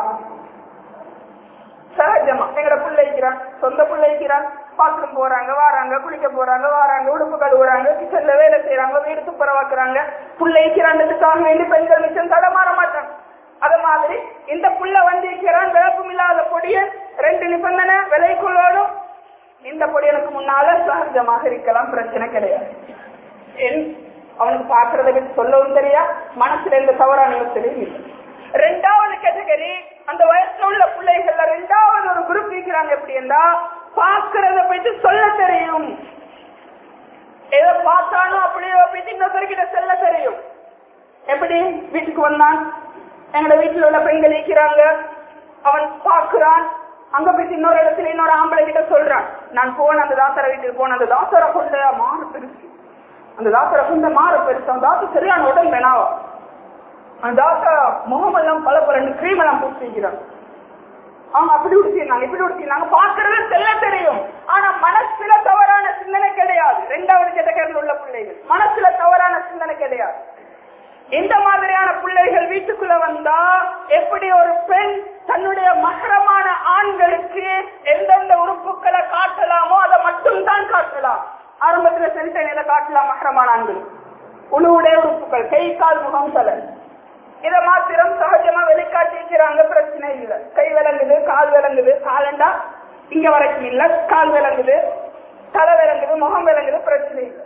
[SPEAKER 1] சகஜமா எங்கட பிள்ளைக்கிறான் சொந்த பிள்ளைக்கிறான் பாத்ரூம் போறாங்க வாராங்க குளிக்க போறாங்க வாராங்க உடுப்பு கழுவுறாங்க கிச்சன்ல வேலை செய்யறாங்க வீடு துப்புரவாக்குறாங்க பிள்ளைக்கிறான்றதுக்காக வேண்டி பெண்கள் மிச்சம் தடமாற மாட்டாங்க அத மாதிரி இந்த புள்ள வந்திருக்கிறான் விளக்கம் இல்லாத பொடியன் ரெண்டு நிபந்தனை விலைக்குள்ளோடும் இந்த பொடியனுக்கு முன்னால சகஜமாக இருக்கலாம் பிரச்சனை கிடையாது அவனுக்கு பாக்குறத பத்தி சொல்லவும் தெரியா மனசுல எந்த தவறான யோசனையும் இல்லை ரெண்டாவது கேட்டகரி அந்த வயசுல உள்ள பிள்ளைகள்ல ரெண்டாவது ஒரு குரூப் இருக்கிறாங்க எப்படின்னா பாக்குறத பத்தி சொல்ல தெரியும் எதை பார்த்தாலும் அப்படியே பத்தி இன்னொருத்தர்கிட்ட சொல்ல தெரியும் எப்படி வீட்டுக்கு வந்தான் எங்களோட வீட்டுல உள்ள பெண்கள் இருக்கிறாங்க அவன் பாக்குறான் அங்க போய் இன்னொரு இடத்துல இன்னொரு ஆம்பளை கிட்ட சொல்றான் நான் போன அந்த தாத்தரை வீட்டுக்கு போன அந்த தாத்தரை கொண்ட மாறு பெருசு அந்த தாத்தரை கொண்ட மாறு பெருசு அந்த தாத்தர் சரியான உடல் வேணாவா அந்த தாத்தா முகமெல்லாம் பல பல கிரீம் எல்லாம் பூசிக்கிறான் அவங்க அப்படி உடுத்திருந்தாங்க இப்படி உடுத்திருந்தாங்க பாக்குறது தெல்ல தெரியும் ஆனா மனசுல தவறான சிந்தனை கிடையாது ரெண்டாவது கேட்டகரியில் உள்ள பிள்ளைகள் மனசுல தவறான சிந்தனை கிடையாது இந்த மாதிரியான பிள்ளைகள் வீட்டுக்குள்ள வந்தா எப்படி ஒரு பெண் தன்னுடைய மகரமான ஆண்களுக்கு எந்தெந்த உறுப்புகளை காட்டலாமோ அதை மட்டும் தான் காட்டலாம் ஆரம்பத்துல சென்டனையில காட்டலாம் மகரமான ஆண்கள் உழுவுடைய உறுப்புகள் கை கால் முகம் தலை இத மாத்திரம் சகஜமா வெளிக்காட்டிக்கிறாங்க பிரச்சனை இல்ல கை விளங்குது கால் விளங்குது காலண்டா இங்க வரைக்கும் இல்ல கால் விளங்குது தலை விளங்குது முகம் விளங்குது பிரச்சனை இல்லை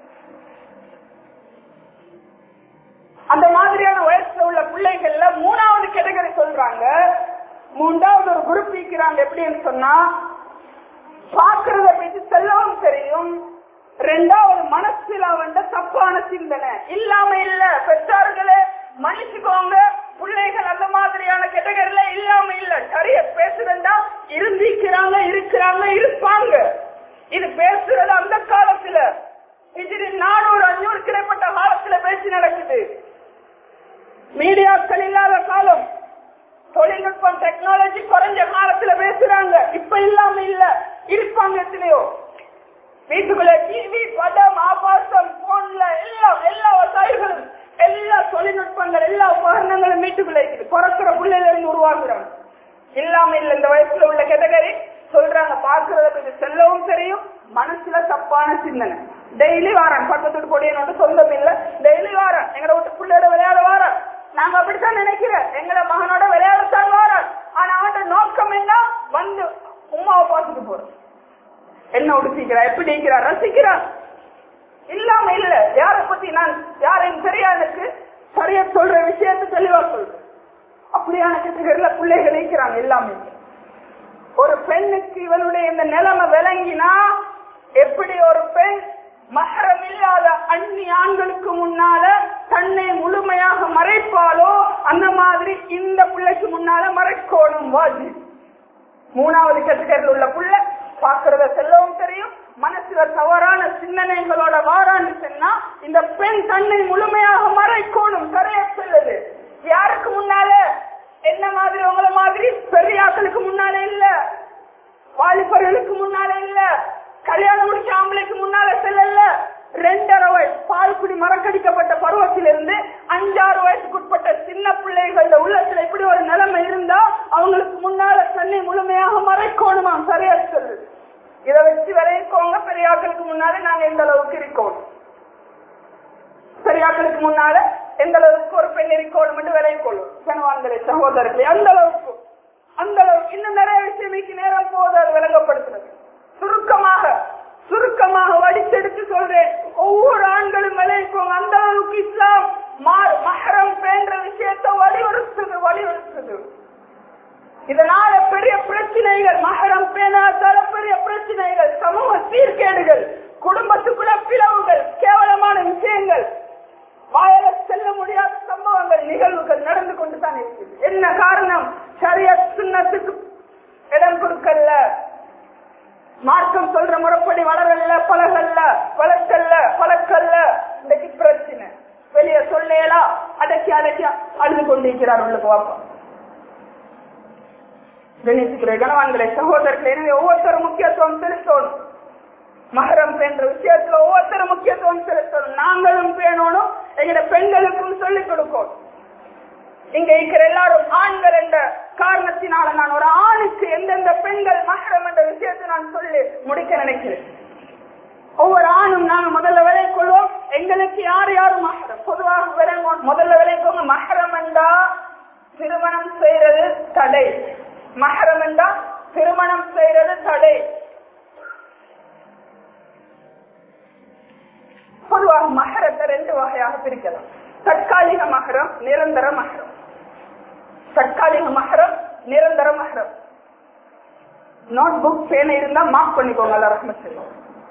[SPEAKER 1] அந்த மாதிரியான வயசுல உள்ள பிள்ளைகள்ல மூணாவது கேட்டகரி சொல்றாங்க மூன்றாவது ஒரு குரூப் இருக்கிறாங்க எப்படின்னு சொன்னா பாக்குறத பத்தி செல்லவும் தெரியும் ரெண்டாவது மனசுல வந்து தப்பான சிந்தனை இல்லாம இல்ல பெற்றார்களே மன்னிச்சுக்கோங்க பிள்ளைகள் அந்த மாதிரியான கேட்டகரியில இல்லாம இல்ல சரிய பேசுறதா இருந்திக்கிறாங்க இருக்கிறாங்க இருப்பாங்க இது பேசுறது அந்த காலத்துல இது நானூறு அஞ்சூறு கிடைப்பட்ட காலத்துல பேசி நடக்குது மீடியாக்கள் இல்லாத காலம் தொழில்நுட்பம் டெக்னாலஜி குறைஞ்ச காலத்துல பேசுறாங்க இப்ப இல்லாம இல்ல இருப்பாங்க எத்தனையோ வீட்டுக்குள்ள டிவி படம் ஆபாசம் போன்ல எல்லாம் எல்லா வசாயிகளும் எல்லா தொழில்நுட்பங்கள் எல்லா உபகரணங்களும் வீட்டுக்குள்ள இருக்குது பிறக்கிற பிள்ளைல இருந்து உருவாக்குறாங்க இல்லாம இல்ல இந்த வயசுல உள்ள கேட்டகரி சொல்றாங்க பாக்குறத பத்தி செல்லவும் தெரியும் மனசுல தப்பான சிந்தனை டெய்லி வாரேன் பக்கத்துக்கு பொடியனோட சொந்தம் இல்ல டெய்லி வாரேன் எங்களை விட்டு பிள்ளையோட விளையாட வாரேன் நாங்க அப்படித்தான் நினைக்கிறேன் எங்களை மகனோட விளையாடத்தான் வாரேன் ஆனா அவன் நோக்கம் என்ன வந்து உமாவை பார்த்துட்டு போறோம் என்ன உடுத்திக்கிறா எப்படி இருக்கிறா ரசிக்கிறா இல்லாம இல்ல யார பத்தி நான் யாரையும் சரியா எனக்கு சரியா சொல்ற விஷயத்த தெளிவா சொல்றேன் அப்படியான கேட்டகரியில பிள்ளைகள் இருக்கிறாங்க எல்லாமே ஒரு பெண்ணுக்கு இவனுடைய இந்த நிலைமை விளங்கினா எப்படி ஒரு பெண் மகரம் இல்லாத அந்நி ஆண்களுக்கு முன்னால தன்னை முழுமையாக மறைப்பாலோ அந்த மாதிரி இந்த பிள்ளைக்கு முன்னால மறைக்கோணும் வாஜி மூணாவது கேட்டகரியில் உள்ள புள்ள பாக்குறத செல்லவும் தெரியும் மனசுல தவறான சிந்தனைகளோட வாரான்னு சொன்னா இந்த பெண் தன்னை முழுமையாக மறைக்கோணும் சரியா செல்லுது யாருக்கு முன்னால என்ன மாதிரி உங்களை மாதிரி பெரியாக்களுக்கு முன்னால இல்ல வாலிபர்களுக்கு முன்னால இல்ல கல்யாணம் முடிச்ச ஆம்பளைக்கு முன்னால செல்லல ரெண்டரை வயசு பால்குடி மறக்கடிக்கப்பட்ட பருவத்திலிருந்து அஞ்சாறு வயசுக்குட்பட்ட சின்ன பிள்ளைகளோட உள்ளத்துல இப்படி ஒரு நிலைமை இருந்தா அவங்களுக்கு முன்னால தன்னை முழுமையாக மறைக்கணுமா சரியா சொல்லு இதை வச்சு விளைவிக்கோங்க பெரியாக்களுக்கு முன்னால நாங்க எந்த அளவுக்கு இருக்கோம் பெரியாக்களுக்கு முன்னால எந்த அளவுக்கு ஒரு பெண் இருக்கணும் என்று விளைவிக்கொள்ளும் கணவான்களே சகோதரர்களே அந்த அளவுக்கு அந்த அளவுக்கு இன்னும் நிறைய விஷயமைக்கு நேரம் போது அது விளங்கப்படுத்துறது சுருக்கமாக சுருக்கமாக வடித்தெடுத்து சொல்றேன் ஒவ்வொரு ஆண்களும் விளைவிக்கோங்க அந்த அளவுக்கு இஸ்லாம் மா- மஹரம் பேன்ற விஷயத்தை வலியுறுத்துது வலியுறுத்துது இதனால பெரிய பிரச்சனைகள் மகரம் பேனாதால பெரிய பிரச்சனைகள் சமூக சீர்கேடுகள் குடும்பத்துக்குள்ள பிளவுகள் கேவலமான விஷயங்கள் வாயில செல்ல முடியாத சம்பவங்கள் நிகழ்வுகள் நடந்து கொண்டு தான் இருக்குது என்ன காரணம் சரிய சுண்ணத்துக்கு இடம் கொடுக்கல மார்க்கம் சொல்ற முறைப்படி வளரல்ல பழகல்ல வளர்க்கல்ல பழக்கல்ல இன்னைக்கு பிரச்சனை வெளியே சொல்லேலா அடக்கி அடக்கி அழுது கொண்டிருக்கிறார் உள்ளுக்கு வாப்பா கணேசுக்கிற கணவான்களை சகோதரர்கள் எனவே ஒவ்வொருத்தரும் முக்கியத்துவம் செலுத்தணும் மகரம் என்ற விஷயத்துல ஒவ்வொருத்தரும் முக்கியத்துவம் செலுத்தணும் நாங்களும் பேணணும் எங்க பெண்களுக்கும் சொல்லிக் கொடுக்கணும் இங்க இருக்கிற எல்லாரும் ஆண்கள் என்ற காரணத்தினால நான் ஒரு ஆணுக்கு எந்தெந்த பெண்கள் மகரம் என்ற விஷயத்தை நான் சொல்லி முடிக்க நினைக்கிறேன் ஒவ்வொரு ஆணும் நாங்க முதல்ல விலை கொள்வோம் எங்களுக்கு யார் யாரும் மகரம் பொதுவாக விளங்குவோம் முதல்ல விளைக்கோங்க மகரம் என்றா திருமணம் செய்யறது தடை மகரம் என்றா திருமணம் செய்யறது தடை பொதுவாக மகரத்தை ரெண்டு வகையாக பிரிக்கலாம் தற்காலிக மகரம் நிரந்தர மகரம் தற்காலிக மகரம் நிரந்தர மகரம் நோட் புக் பேனை இருந்தா மார்க் பண்ணிக்கோங்க அல்ல ரஹ்மத் செய்வோம்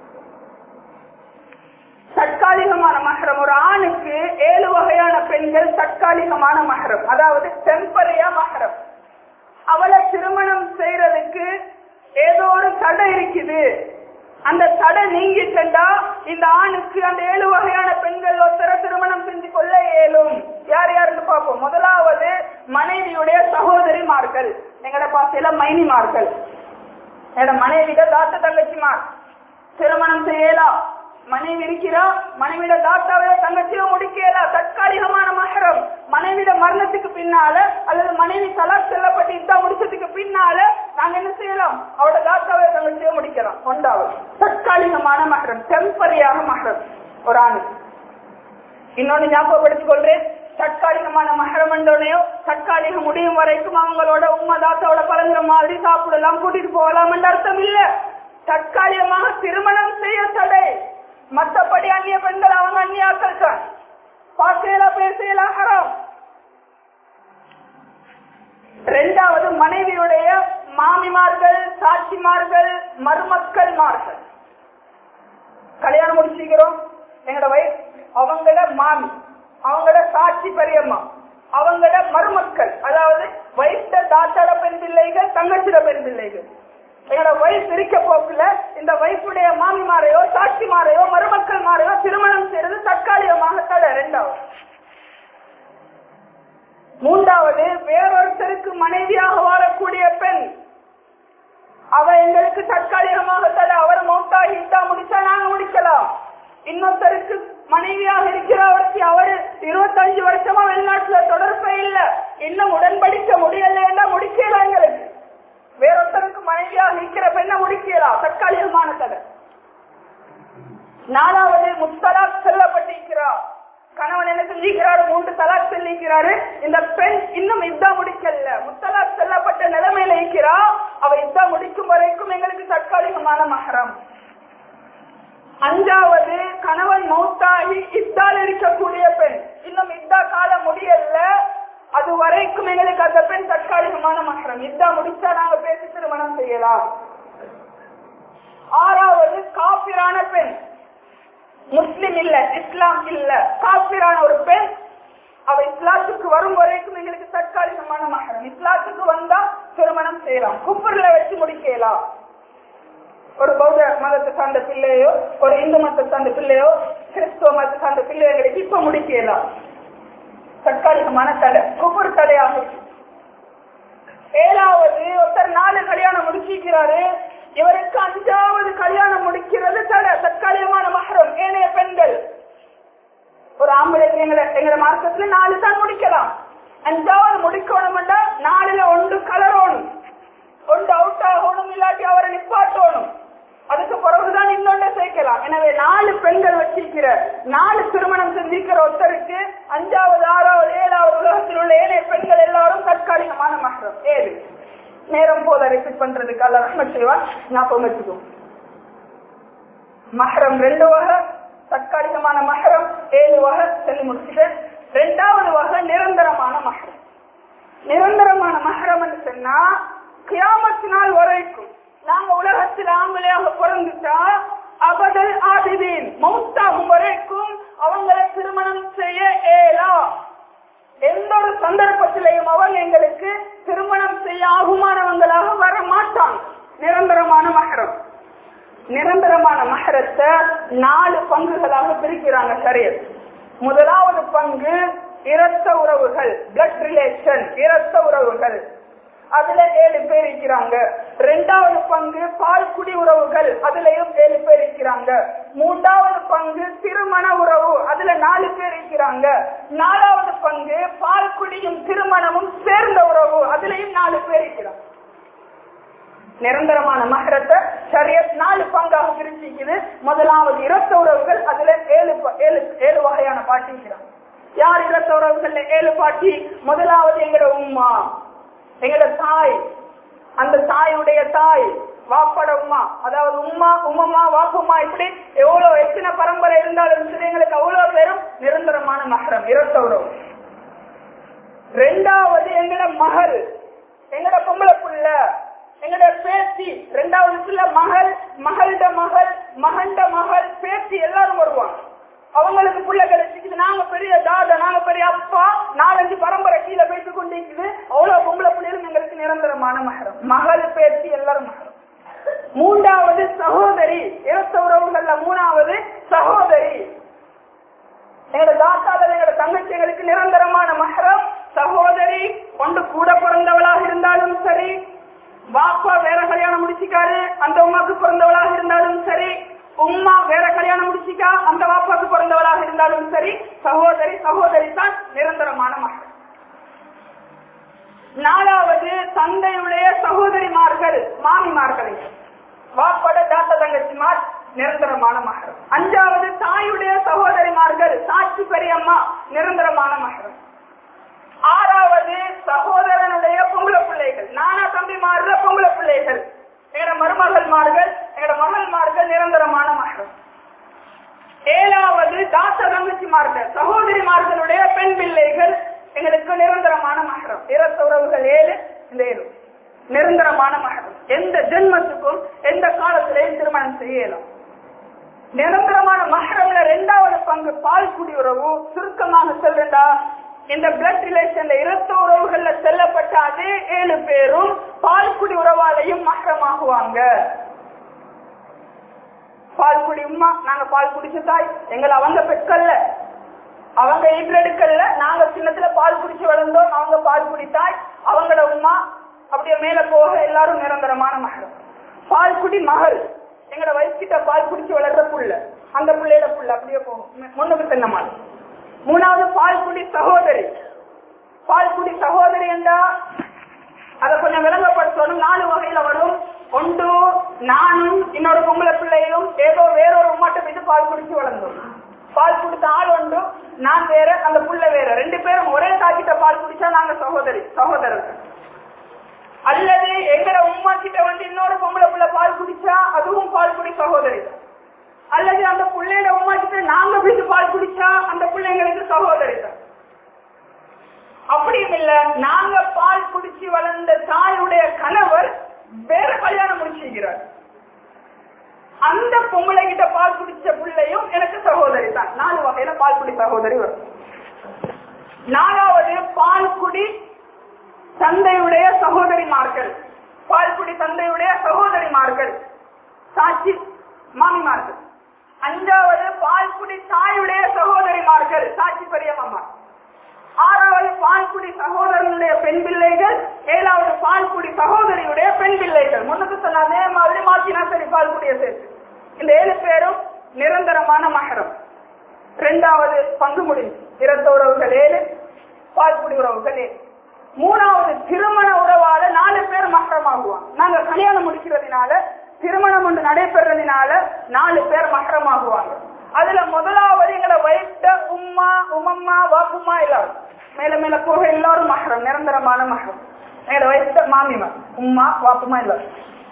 [SPEAKER 1] தற்காலிகமான மகரம் ஒரு ஆணுக்கு ஏழு வகையான பெண்கள் தற்காலிகமான மகரம் அதாவது டெம்பரையா மகரம் அவளை திருமணம் செய்யறதுக்கு ஏதோ ஒரு தடை இருக்குது அந்த தடை நீங்கிட்டா இந்த ஆணுக்கு அந்த ஏழு வகையான பெண்கள் ஒருத்தர திருமணம் செஞ்சு கொள்ள இயலும் யார் யாருன்னு பார்ப்போம் முதலாவது மனைவியுடைய சகோதரிமார்கள் எங்க எங்கட பாசையில மைனிமார்கள் என்னோட மனைவிட தாத்த தங்கச்சிமார் திருமணம் செய்யலாம் மனைவி இருக்கிறா மனைவிட தாத்தாவே தங்கச்சியோ முடிக்கல தற்காலிகமான மகரம் மனைவிட மரணத்துக்கு பின்னால அல்லது மனைவி தலாக் செல்லப்பட்டு இத்தா முடிச்சதுக்கு பின்னால நாங்க என்ன செய்யலாம் அவட தாத்தாவே தங்கச்சியோ முடிக்கலாம் ஒன்றாவது தற்காலிகமான மகரம் டெம்பரியாக மகரம் ஒரு ஆணு இன்னொன்னு ஞாபகப்படுத்திக் கொள்றேன் தற்காலிகமான மகரம் என்றோனையோ தற்காலிகம் முடியும் வரைக்கும் அவங்களோட உண்மை தாத்தாவோட பழங்குற மாதிரி சாப்பிடலாம் கூட்டிட்டு போகலாம் என்ற அர்த்தம் இல்ல தற்காலிகமாக திருமணம் செய்ய தடை மற்றபடி அந்நிய பெண்கள் அவங்க அந்நியாக்கள் தான் பார்க்கலாம் பேசலாம் ஹராம் இரண்டாவது மனைவியுடைய மாமிமார்கள் சாட்சிமார்கள் மருமக்கள்மார்கள் கல்யாணம் முடிச்சிருக்கிறோம் எங்களோட வயசு அவங்கள மாமி அவங்களோட சாட்சி பெரியம்மா அவங்களோட மருமக்கள் அதாவது வயசு தாத்தாட பெண் பிள்ளைகள் தங்கச்சிட பெண் பிள்ளைகள் எங்களோட வயசு இருக்க போக்குல இந்த வயசுடைய மாமிமாரையோ சாட்சிமாரையோ மருமக்கள் மாரையோ திருமணம் செய்யறது தற்காலிகமாக தடை ரெண்டாவது மூன்றாவது வேறொருத்தருக்கு மனைவியாக வாழக்கூடிய பெண் அவ எங்களுக்கு தற்காலிகமாக தடை அவர் மௌத்தாகி இந்தா முடிச்சா நாங்க முடிக்கலாம் இன்னொருத்தருக்கு மனைவியாக இருக்கிறவருக்கு அவரு இருபத்தஞ்சு வருஷமா வெளிநாட்டுல தொடர்பே இல்ல இன்னும் உடன்படிக்க முடியல முடிக்கலாம் எங்களுக்கு வேறொருத்தருக்கு மனைவியாக இருக்கிற பெண்ணை முடிக்கலாம் தற்காலிகமான தடை நாலாவது முத்தலாக் செல்லப்பட்டிருக்கிறார் கணவன் என்ன செஞ்சிருக்கிறாரு மூன்று தலாக் செல்லிக்கிறாரு இந்த பெண் இன்னும் இதா முடிக்கல முத்தலாக் செல்லப்பட்ட நிலைமையில இருக்கிறா அவ இதா முடிக்கும் வரைக்கும் எங்களுக்கு தற்காலிகமான மகரம் அஞ்சாவது கணவன் மௌத்தாகி இத்தால் இருக்கக்கூடிய பெண் இன்னும் இத்தா காலம் முடியல அது வரைக்கும் எங்களுக்கு அந்த பெண் தற்காலிகமான மகரம் இதா முடிச்சா நாங்க பேசி திருமணம் செய்யலாம் ஆறாவது காப்பிரான பெண் முஸ்லிம் இல்ல இஸ்லாம் இல்ல காப்பிரான ஒரு பெண் அவ இஸ்லாத்துக்கு வரும் வரைக்கும் எங்களுக்கு தற்காலிகமான மகரம் இஸ்லாத்துக்கு வந்தா திருமணம் செய்யலாம் குப்பர்ல வச்சு முடிக்கலாம் ஒரு பௌத்த மதத்தை சார்ந்த பிள்ளையோ ஒரு இந்து மதத்தை சார்ந்த பிள்ளையோ கிறிஸ்துவ மதத்தை சார்ந்த பிள்ளையோ எங்களுக்கு இப்ப முடிக்கலாம் தற்காலிகமான தடை குப்பர் தடையாக ஏழாவது ஒருத்தர் நாலு கல்யாணம் முடிச்சிருக்கிறாரு இவருக்கு அஞ்சாவது கல்யாணம் முடிக்கிறது தடை தற்காலிகமான மகரம் ஏனைய பெண்கள் ஒரு ஆம்பளைக்கு எங்களை எங்களை மார்க்கத்துல நாலு தான் முடிக்கலாம் அஞ்சாவது முடிக்கணும்டா நாலுல ஒன்று கலரணும் ஒன்று அவுட் ஆகணும் இல்லாட்டி அவரை நிப்பாட்டணும் அதுக்கு பிறகுதான் இன்னொன்று சேர்க்கலாம் எனவே நாலு பெண்கள் வச்சிருக்கிற நாலு திருமணம் செஞ்சிருக்கிற ஒருத்தருக்கு அஞ்சாவது ஆறாவது ஏழாவது உலகத்தில் உள்ள ஏனைய பெண்கள் எல்லாரும் தற்காலிகமான மகரம் ஏழு நேரம் போத ரிப்பீட் பண்றதுக்கு அல்ல ரஹ்மத் செய்வான் ஞாபகம் வச்சுக்கோ மஹரம் ரெண்டு வகை தற்காலிகமான மஹரம் ஏழு வகை சொல்லி முடிச்சுட்டேன் ரெண்டாவது வகை நிரந்தரமான மஹரம் நிரந்தரமான மஹரம் சொன்னா கியாமத்து நாள் வரைக்கும் நாங்க உலகத்தில் ஆம்பளையாக பிறந்துட்டா அபதல் ஆதிதீன் மௌத்தாகும் வரைக்கும் அவங்களை திருமணம் செய்ய ஏலா எந்த ஒரு சந்தர்ப்பத்திலையும் அவங்க எங்களுக்கு திருமணம் செய்ய ஆகுமானவங்களாக வர மாட்டாங்க நிரந்தரமான மகரம் நிரந்தரமான மகரத்தை நாலு பங்குகளாக பிரிக்கிறாங்க சரியர் முதலாவது பங்கு இரத்த உறவுகள் பிளட் ரிலேஷன் இரத்த உறவுகள் அதுல ஏழு பேர் இருக்கிறாங்க ரெண்டாவது பங்கு பால் குடி உறவுகள் அதுலயும் ஏழு பேர் இருக்கிறாங்க மூன்றாவது பங்கு திருமண உறவு அதுல நாலு பேர் இருக்கிறாங்க நாலாவது பங்கு பால் குடியும் திருமணமும் சேர்ந்த உறவு அதுலயும் நாலு பேர் இருக்கிறாங்க நிரந்தரமான மகரத்தை சரியத் நாலு பங்காக பிரிச்சிக்குது முதலாவது இரத்த உறவுகள் அதுல ஏழு ப- ஏழு ஏழு வகையான பாட்டி இருக்கிறாங்க யார் இரத்த உறவுகள்ல ஏழு பாட்டி முதலாவது எங்கட உம்மா எங்கட தாய் அந்த தாயுடைய தாய் வாப்பட உம்மா அதாவது உம்மா உம்மம்மா வாப்புமா இப்படி எவ்வளவு எத்தனை பரம்பரை இருந்தாலும் சரி எங்களுக்கு அவ்வளவு பேரும் நிரந்தரமான மகரம் இரத்த உறவு ரெண்டாவது எங்கட மகள் எங்கட பொம்பளை புள்ள எங்கட பேத்தி ரெண்டாவது புள்ள மகள் மகள்ட மகள் மகண்ட மகள் பேத்தி எல்லாரும் வருவாங்க அவங்களுக்கு புள்ள கிடைச்சிக்குது நாங்க பெரிய தாதா நாங்க பெரிய அப்பா நாலஞ்சு பரம்பரை கீழே போயிட்டு கொண்டிருக்குது அவ்வளவு பொம்பளை பிள்ளைகளும் எங்களுக்கு நிரந்தரமான மகரம் மகள் பேத்தி எல்லாரும் மகரம் மூன்றாவது சகோதரி இரத்த உறவுகள்ல மூணாவது சகோதரி எங்களோட தாத்தாவில் எங்களோட தங்கச்சி எங்களுக்கு நிரந்தரமான மகரம் சகோதரி கொண்டு கூட பிறந்தவளாக இருந்தாலும் சரி வாப்பா வேற கல்யாணம் முடிச்சிக்காரு அந்த உமாக்கு பிறந்தவளாக இருந்தாலும் சரி உம்மா வேற கல்யாணம் முடிச்சிக்கா அந்த வாப்பாக்கு பிறந்தவளாக இருந்தாலும் சரி சகோதரி சகோதரி தான் நிரந்தரமான மகள் நாலாவது தந்தையுடைய சகோதரிமார்கள் மாமிமார்கள் வாப்பட தாத்த தங்கச்சிமார் நிரந்தரமான மகள் அஞ்சாவது தாயுடைய சகோதரிமார்கள் சாட்சி பெரியம்மா நிரந்தரமான மகள் ஆறாவது சகோதரனுடைய பொம்பளை பிள்ளைகள் நானா தம்பிமார்ல பொம்பளை பிள்ளைகள் எங்கட மருமகள்மார்கள் எங்கட மகள்மார்கள் நிரந்தரமான மகள் ஏழாவது தாத்த தங்கச்சிமார்கள் சகோதரிமார்களுடைய பெண் பிள்ளைகள் எங்களுக்கு நிரந்தரமான மகரம் இரத்த உறவுகள் ஏழு இந்த ஏழு நிரந்தரமான மகரம் எந்த ஜென்மத்துக்கும் எந்த காலத்திலையும் திருமணம் செய்யலாம் நிரந்தரமான மகரம்ல ரெண்டாவது பங்கு பால் குடி உறவு சுருக்கமாக சொல்றா இந்த பிளட் ரிலேஷன்ல இரத்த உறவுகள்ல செல்லப்பட்ட அதே ஏழு பேரும் பால் குடி உறவாலையும் மகரமாகுவாங்க பால் குடி உமா நாங்க பால் குடிச்ச தாய் எங்களை அவங்க பெற்கல்ல அவங்க ஈற்றெடுக்கல்ல நாங்க சின்னத்துல பால் குடிச்சு வளர்ந்தோம் அவங்க பால் குடித்தாய் அவங்களோட உமா அப்படியே மேல போக எல்லாரும் நிரந்தரமான மகள் பால் குடி மகள் எங்கட வயசுகிட்ட பால் குடிச்சு வளர்ற புள்ள அந்த புள்ளையோட புள்ள அப்படியே போகும் முன்னுக்கு தென்னமாள் மூணாவது பால் குடி சகோதரி பால் குடி சகோதரி என்றா அதை கொஞ்சம் விளங்கப்படுத்தணும் நாலு வகையில வரும் ஒன்று நானும் இன்னொரு பொம்பளை பிள்ளையும் ஏதோ வேறொரு உமாட்ட போயிட்டு பால் குடிச்சு வளர்ந்தோம் பால் குடித்த ஆள் உண்டு நான் வேற அந்த புள்ள வேற ரெண்டு பேரும் ஒரே தாக்கிட்ட பால் குடிச்சா நாங்க சகோதரி சகோதரர்கள் அல்லது எங்கட உமா கிட்ட வந்து இன்னொரு பொம்பளை புள்ள பால் குடிச்சா அதுவும் பால் குடி சகோதரி தான். அல்லது அந்த புள்ளையோட உமா கிட்ட நாங்க போயிட்டு பால் குடிச்சா அந்த பிள்ளைங்களுக்கு சகோதரி தான் அப்படியும் இல்ல நாங்க பால் குடிச்சு வளர்ந்த தாயுடைய கணவர் வேற கல்யாணம் முடிச்சுக்கிறார் அந்த பொம்பளை கிட்ட பால் குடிச்ச பிள்ளையும் எனக்கு சகோதரி தான் நாலு வகையில பால் குடி சகோதரி வரும் நாலாவது பால் குடி தந்தையுடைய சகோதரிமார்கள் பால் குடி தந்தையுடைய சகோதரிமார்கள் சாட்சி மாமிமார்கள் அஞ்சாவது பால் குடி தாயுடைய சகோதரிமார்கள் சாட்சி பெரியம்மா ஆறாவது பால்குடி சகோதரனுடைய பெண் பிள்ளைகள் ஏழாவது பால்குடி சகோதரியுடைய பெண் பிள்ளைகள் முன்னுக்கு சொன்ன அதே மாதிரி மாத்தினா சரி பால்குடிய சேர்த்து இந்த ஏழு பேரும் நிரந்தரமான மகரம் இரண்டாவது பங்கு முடிஞ்சு இரத்த உறவுகள் ஏழு பால்குடி உறவுகள் ஏழு மூணாவது திருமண உறவால நாலு பேர் மகரமாகுவாங்க நாங்க கல்யாணம் முடிக்கிறதுனால திருமணம் ஒன்று நடைபெறதுனால நாலு பேர் மகரமாகுவாங்க அதுல முதலாவது எங்களை வயிற்ற உம்மா உமம்மா வாப்புமா எல்லாரும் மேல மேல போக எல்லாரும் மகரம் நிரந்தரமான மகரம் எங்களை வயிற்ற மாமிமா உம்மா வாப்புமா எல்லாரும்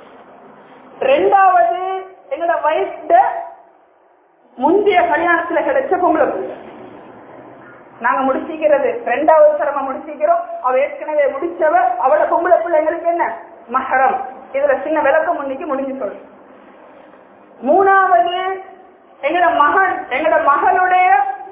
[SPEAKER 1] ரெண்டாவது எங்களோட வயிற்ற முந்தைய கல்யாணத்துல கிடைச்ச பொம்பளை பிள்ளை நாங்க முடிச்சிக்கிறது ரெண்டாவது சிரமம் முடிச்சிக்கிறோம் அவ ஏற்கனவே முடிச்சவ அவளோட பொம்பளை பிள்ளைங்களுக்கு என்ன மகரம் இதுல சின்ன விளக்கம் முன்னிக்கு முடிஞ்சு சொல்லு மூணாவது எங்கட மகன் எங்கட மகளுடைய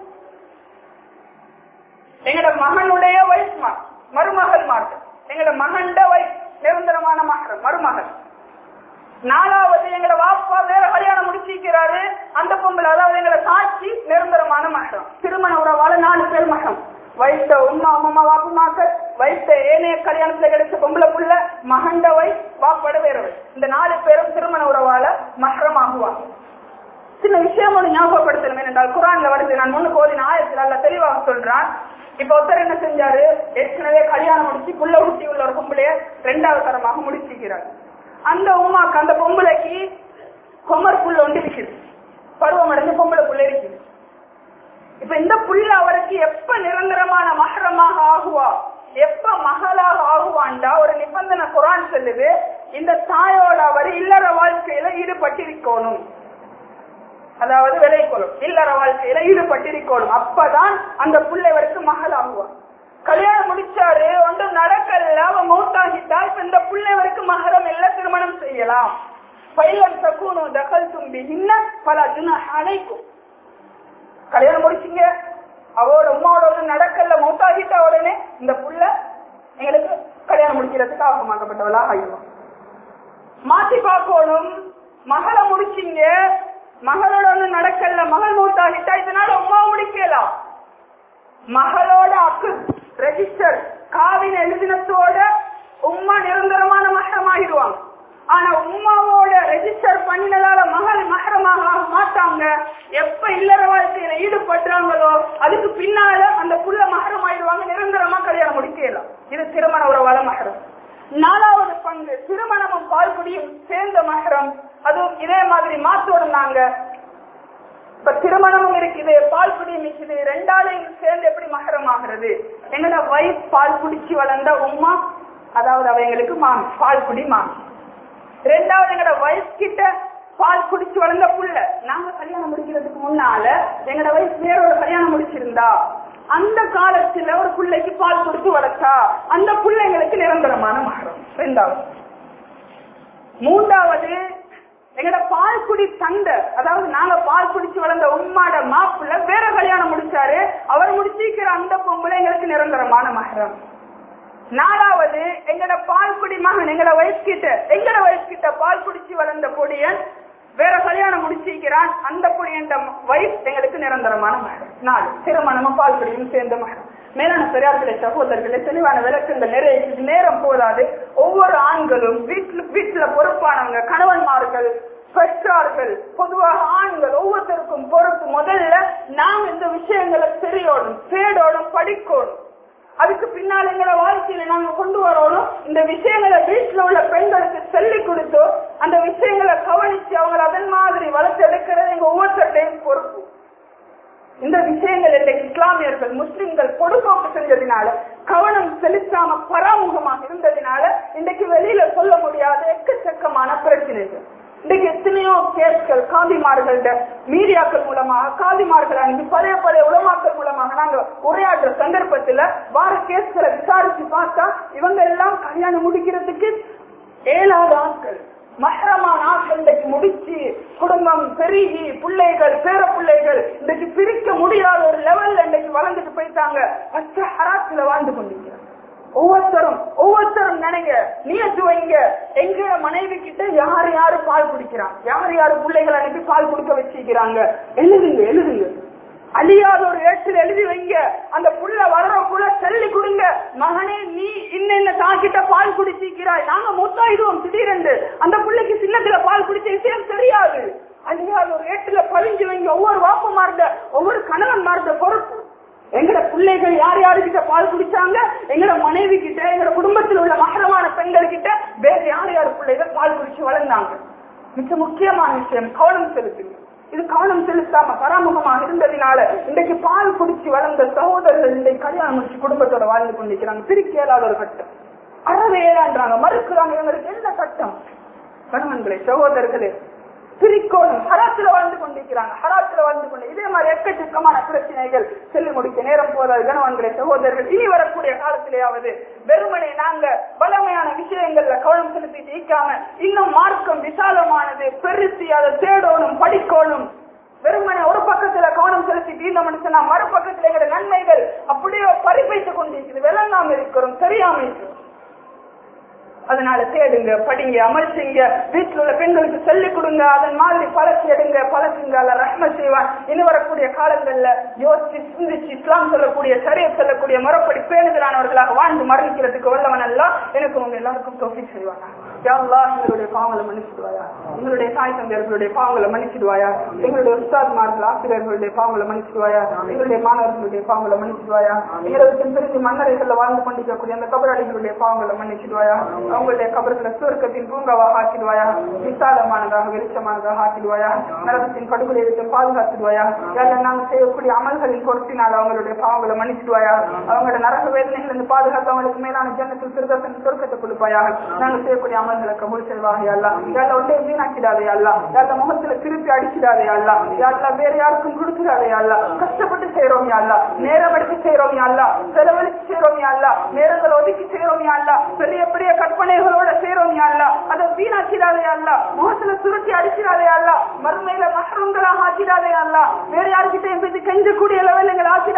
[SPEAKER 1] எங்கட மகனுடைய வைஃப் மருமகள் மார்க்கு எங்கட மகன்ட வைஃப் நிரந்தரமான மகன் மருமகள் நாலாவது எங்கட வாப்பா வேற கல்யாணம் முடிச்சிருக்கிறாரு அந்த பொம்பளை அதாவது எங்கட சாட்சி நிரந்தரமான மகன் திருமண உறவால நாலு பேர் மகன் வைத்த உமா அம்மா வாப்பு மாக்கள் வைத்த ஏனைய கல்யாணத்துல கிடைச்ச பொம்பளை புள்ள மகண்ட வை வாப்பட வேறவை இந்த நாலு பேரும் திருமண உறவால மகரம் ஆகுவாங்க சின்ன விஷயம் ஒன்று ஞாபகப்படுத்தணும் என்றால் குரான்ல வருது நான் முன்னு கோதின ஆயத்தில் அல்ல தெளிவாக சொல்றான் இப்ப ஒருத்தர் என்ன செஞ்சாரு ஏற்கனவே கல்யாணம் முடிச்சு புள்ள ஊட்டி உள்ள ஒரு பொம்பளைய ரெண்டாவது தரமாக முடிச்சிருக்கிறார் அந்த உமாக்கு அந்த பொம்பளைக்கு கொமர் புள்ள ஒன்று இருக்குது பருவம் அடைஞ்ச பொம்பளை புள்ள இருக்குது இப்ப இந்த புள்ள அவருக்கு எப்ப நிரந்தரமான மகரமாக ஆகுவா எப்ப மகளாக ஆகுவான்டா ஒரு நிபந்தனை குரான் சொல்லுது இந்த தாயோட அவர் இல்லற வாழ்க்கையில ஈடுபட்டிருக்கணும் அதாவது விலை கொள்ளும் இல்லற வாழ்க்கையில ஈடுபட்டிருக்கணும் அப்பதான் அந்த பிள்ளைவருக்கு மகள் ஆகுவான் கல்யாணம் முடிச்சாரு ஒன்றும் நடக்கல அவன் மௌத்தாகிட்டா இப்ப இந்த பிள்ளைவருக்கு மகரம் இல்ல திருமணம் செய்யலாம் பைலன் சக்கூனும் தகல் தும்பி இன்ன பல ஜுன அணைக்கும் கல்யாணம் முடிச்சிங்க அவரோட உமாவோட ஒண்ணு நடக்கல மௌத்தாகிட்டா உடனே இந்த புள்ள எங்களுக்கு கல்யாணம் முடிக்கிறதுக்கு ஆகமாக்கப்பட்டவளா ஆயிடும் மாத்தி பார்க்கணும் மகளை முடிச்சிங்க மகளோட ஒண்ணு நடக்கல மகள் மூத்தாகிட்டா இதனால உமா முடிக்கலாம் மகளோட அக்கு ரெஜிஸ்டர் காவின் எழுதினத்தோட உம்மா நிரந்தரமான மகரம் ஆகிடுவாங்க ஆனா உம்மாவோட ரெஜிஸ்டர் பண்ணினதால மகள் மகரமாக ஆக மாட்டாங்க எப்ப இல்லற வாழ்க்கையில ஈடுபடுறாங்களோ அதுக்கு பின்னால அந்த புள்ள மகரம் ஆயிடுவாங்க நிரந்தரமா கல்யாணம் முடிக்கலாம் இது திருமண உறவால மகரம் நாலாவது பங்கு திருமணமும் பால்குடியும் சேர்ந்த மகரம் அதுவும் இதே மாதிரி மாத்தோடுனாங்க இப்ப திருமணமும் இருக்குது பால் குடியும் இருக்குது ரெண்டாலையும் சேர்ந்து எப்படி மகரம் ஆகிறது என்னோட வயசு பால் குடிச்சு வளர்ந்த உமா அதாவது அவ எங்களுக்கு மாமி பால் குடி மாமி ரெண்டாவது எங்களோட வயசு கிட்ட பால் குடிச்சு வளர்ந்த புள்ள நாங்க கல்யாணம் முடிக்கிறதுக்கு முன்னால எங்களோட வயசு வேறோட கல்யாணம் முடிச்சிருந்தா அந்த காலத்துல ஒரு பிள்ளைக்கு பால் கொடுத்து வளர்த்தா அந்த பிள்ளைங்களுக்கு நிரந்தரமான மகரம் ரெண்டாவது மூன்றாவது எங்கட பால் குடி தந்தை அதாவது நாங்க பால் குடிச்சு வளர்ந்த உம்மாட மாப்பிள்ள வேற கல்யாணம் முடிச்சாரு அவர் முடிச்சிருக்கிற அந்த பொம்பளை எங்களுக்கு நிரந்தரமான மகரம் நாலாவது எங்கட பால் குடி மகன் எங்கட வயசுகிட்ட எங்கட வயசுகிட்ட பால் குடிச்சு வளர்ந்த பொடியன் வேற கல்யாணம் முடிச்சிருக்கிறான் அந்த பொடியன் வயசு எங்களுக்கு நிரந்தரமான மகன் நாலு திருமணமும் பால் குடியும் சேர்ந்த மகன் மேலான பெரியார்களே சகோதரர்களே தெளிவான விளக்கங்கள் நிறைய இது நேரம் போதாது ஒவ்வொரு ஆண்களும் வீட்டுல வீட்டுல பொறுப்பானவங்க கணவன்மார்கள் பெற்றார்கள் பொதுவாக ஆண்கள் ஒவ்வொருத்தருக்கும் பொறுப்பு முதல்ல நாம் இந்த விஷயங்களை தெரியணும் தேடணும் படிக்கணும் அதுக்கு பின்னால் எங்களை வாழ்க்கையில நாங்க கொண்டு வரணும் இந்த விஷயங்களை வீட்டுல உள்ள பெண்களுக்கு சொல்லி கொடுத்தோ அந்த விஷயங்களை கவனிச்சு அவங்களை அதன் மாதிரி வளர்த்தெடுக்கிறது எங்க ஒவ்வொருத்தருடையும் பொறுப்பு இந்த விஷயங்கள் இன்றைக்கு இஸ்லாமியர்கள் முஸ்லிம்கள் பொடுபோக்கு செஞ்சதினால கவனம் செலுத்தாம பராமுகமாக இருந்ததினால இன்றைக்கு வெளியில சொல்ல முடியாத எக்கச்சக்கமான பிரச்சனைகள் இன்றைக்கு எத்தனையோ கேஸ்கள் காந்திமார்கள்ட மீடியாக்கள் மூலமாக காந்திமார்கள் அனுப்பி பழைய பழைய உலமாக்கள் மூலமாக நாங்க உரையாடுற சந்தர்ப்பத்துல வார கேஸ்களை விசாரிச்சு பார்த்தா இவங்க எல்லாம் கல்யாணம் முடிக்கிறதுக்கு ஏழாவது ஆட்கள் மகரமான ஆட்கள் இன்றைக்கு முடிச்சு குடும்பம் பெருகி பிள்ளைகள் பேர பிள்ளைகள் இன்றைக்கு பிரிக்க முடியாத ஒரு லெவல்ல இன்றைக்கு வளர்ந்துட்டு போயிட்டாங்க பச்சை ஹராத்துல வாழ்ந்து கொண்டிருக்கிறாங்க ஒவ்வொருத்தரும் ஒவ்வொருத்தரும் நினைங்க நீயத்து வைங்க எங்க மனைவி கிட்ட யார் யாரு பால் குடிக்கிறாங்க யார் யாரு பிள்ளைகள் அனுப்பி பால் குடிக்க வச்சிருக்கிறாங்க எழுதுங்க எழுதுங்க அழியாத ஒரு ஏற்றில் எழுதி வைங்க அந்த புள்ள வளர புள்ள சொல்லி கொடுங்க மகனே நீ இன்ன தாக்கிட்ட பால் குடிச்சிக்கிறாய் நாங்க மூத்தாயிடுவோம் திடீரென்று அந்த பிள்ளைக்கு சின்னத்துல பால் குடிச்ச விஷயம் தெரியாது அழியாத ஒரு ஏற்றில பதிஞ்சு வைங்க ஒவ்வொரு வாப்பமா இருந்த ஒவ்வொரு கணவன் மாறுத பொறுப்பு எங்கட பிள்ளைகள் யார் யாருக்கிட்ட பால் குடிச்சாங்க எங்கட மனைவி கிட்ட எங்கட குடும்பத்தில் உள்ள மகரமான பெண்கள் கிட்ட வேற யார் யார் பிள்ளைகள் பால் குடிச்சு வளர்ந்தாங்க மிக முக்கியமான விஷயம் கவனம் செலுத்துங்க இது கவனம் செலுத்தாம பராமுகமாக இருந்ததினால இன்றைக்கு பால் குடிச்சு வளர்ந்த சகோதரர்கள் இன்றைக்கு கல்யாணம் முடிச்சு குடும்பத்தோட வாழ்ந்து கொண்டிருக்கிறாங்க பிரிக்க இயலாத ஒரு கட்டம் அறவே ஏழான்றாங்க மறுக்கிறாங்க இவங்களுக்கு என்ன கட்டம் கணவன்களே சகோதரர்களே பிரிக்கோணும் ஹராத்துல வாழ்ந்து கொண்டிருக்கிறாங்க ஹராத்துல வாழ்ந்து கொண்டு இதே மாதிரி எக்கச்சக்கமான பிரச்சனைகள் சொல்லி முடிக்க நேரம் போதாது கணவன்களே சகோதரர்கள் இனி வரக்கூடிய காலத்திலேயாவது வெறுமனே நாங்க பலமையான விஷயங்கள்ல கவனம் செலுத்தி ஜெயிக்காம இன்னும் மார்க்கம் விசாலமானது பெருசி அதை தேடணும் படிக்கணும் வெறுமனே ஒரு பக்கத்துல கவனம் செலுத்தி தீர்ந்த மனுஷனா மறுபக்கத்துல எங்க நன்மைகள் அப்படியே பறிப்பைத்துக் கொண்டிருக்குது விளங்காம இருக்கிறோம் தெரியாம இருக்கிறோம் அதனால தேடுங்க படிங்க அமல் செய்யுங்க வீட்டில் உள்ள பெண்களுக்கு சொல்லிக் கொடுங்க அதன் மாதிரி பழக்கி எடுங்க பழக்குங்க அல்ல ரஹ்ம செய்வான் இனி வரக்கூடிய காலங்கள்ல யோசிச்சு சிந்திச்சு இஸ்லாம் சொல்லக்கூடிய சரிய சொல்லக்கூடிய முறைப்படி பேணுதலானவர்களாக வாழ்ந்து மரணிக்கிறதுக்கு வல்லவன் எல்லாம் எனக்கு உங்க எல்லாருக்கும் தோஃபி செய்வாங்க யாழ்லா எங்களுடைய பாவங்களை மன்னிச்சிடுவாயா எங்களுடைய தாய் தந்தையர்களுடைய பாவங்களை மன்னிச்சிடுவாயா எங்களுடைய உஸ்தாத்மார்கள் ஆசிரியர்களுடைய பாவங்களை மன்னிச்சிடுவாயா எங்களுடைய மாணவர்களுடைய பாவங்களை மன்னிச்சிடுவாயா எங்களுக்கு பிரிஞ்சு மன்னரைகள்ல வாழ்ந்து கொண்டிருக்கக்கூடிய அந்த கபராளிகளுடைய பாவங்களை மன்னிச்சிடுவாயா அவங்களுடைய கபர்களை சுவர்க்கத்தின் பூங்காவாக ஆக்கிடுவாயா விசாலமானதாக வெளிச்சமானதாக ஆக்கிடுவாயா நரகத்தின் படுகொலை விட்டு பாதுகாத்துடுவாயா யாரில் நாங்கள் செய்யக்கூடிய அமல்களின் பொருத்தினால் அவங்களுடைய பாவங்களை மன்னிச்சிடுவாயா அவங்களோட நரக வேதனைகள் இருந்து பாதுகாத்து அவங்களுக்கு மேலான ஜன்னத்தில் திருதத்தின் சுருக்கத்தை கொடுப்பாயா நாங்கள் செய்யக்கூடிய அமல்களை கபூல் செய்வாங்க அல்லா யாரில் ஒன்றே வீணாக்கிடாதே அல்லா யாரில் முகத்துல திருப்பி அடிச்சிடாதே அல்லா யாரில் வேற யாருக்கும் கொடுத்துடாதே அல்லா கஷ்டப்பட்டு செய்யறோம் அல்லா நேரம் எடுத்து செய்யறோம் அல்லா செலவழிச்சு செய்யறோம் அல்லா நேரங்களை ஒதுக்கி செய்யறோம் அல்லா பெரிய பெரிய கற்பனைகளோட செய்யறோம் அல்லா அதை வீணாக்கிடாதே அல்லா முகத்துல சுருட்டி அடிச்சிடாதே அல்லா மறுமையில மகரங்களாக ஆக்கிடாதே அல்லா வேற யாருக்கிட்டையும் போய் கெஞ்சக்கூடிய லெவல் எங்களை ஆக்கிடாதே அல்லா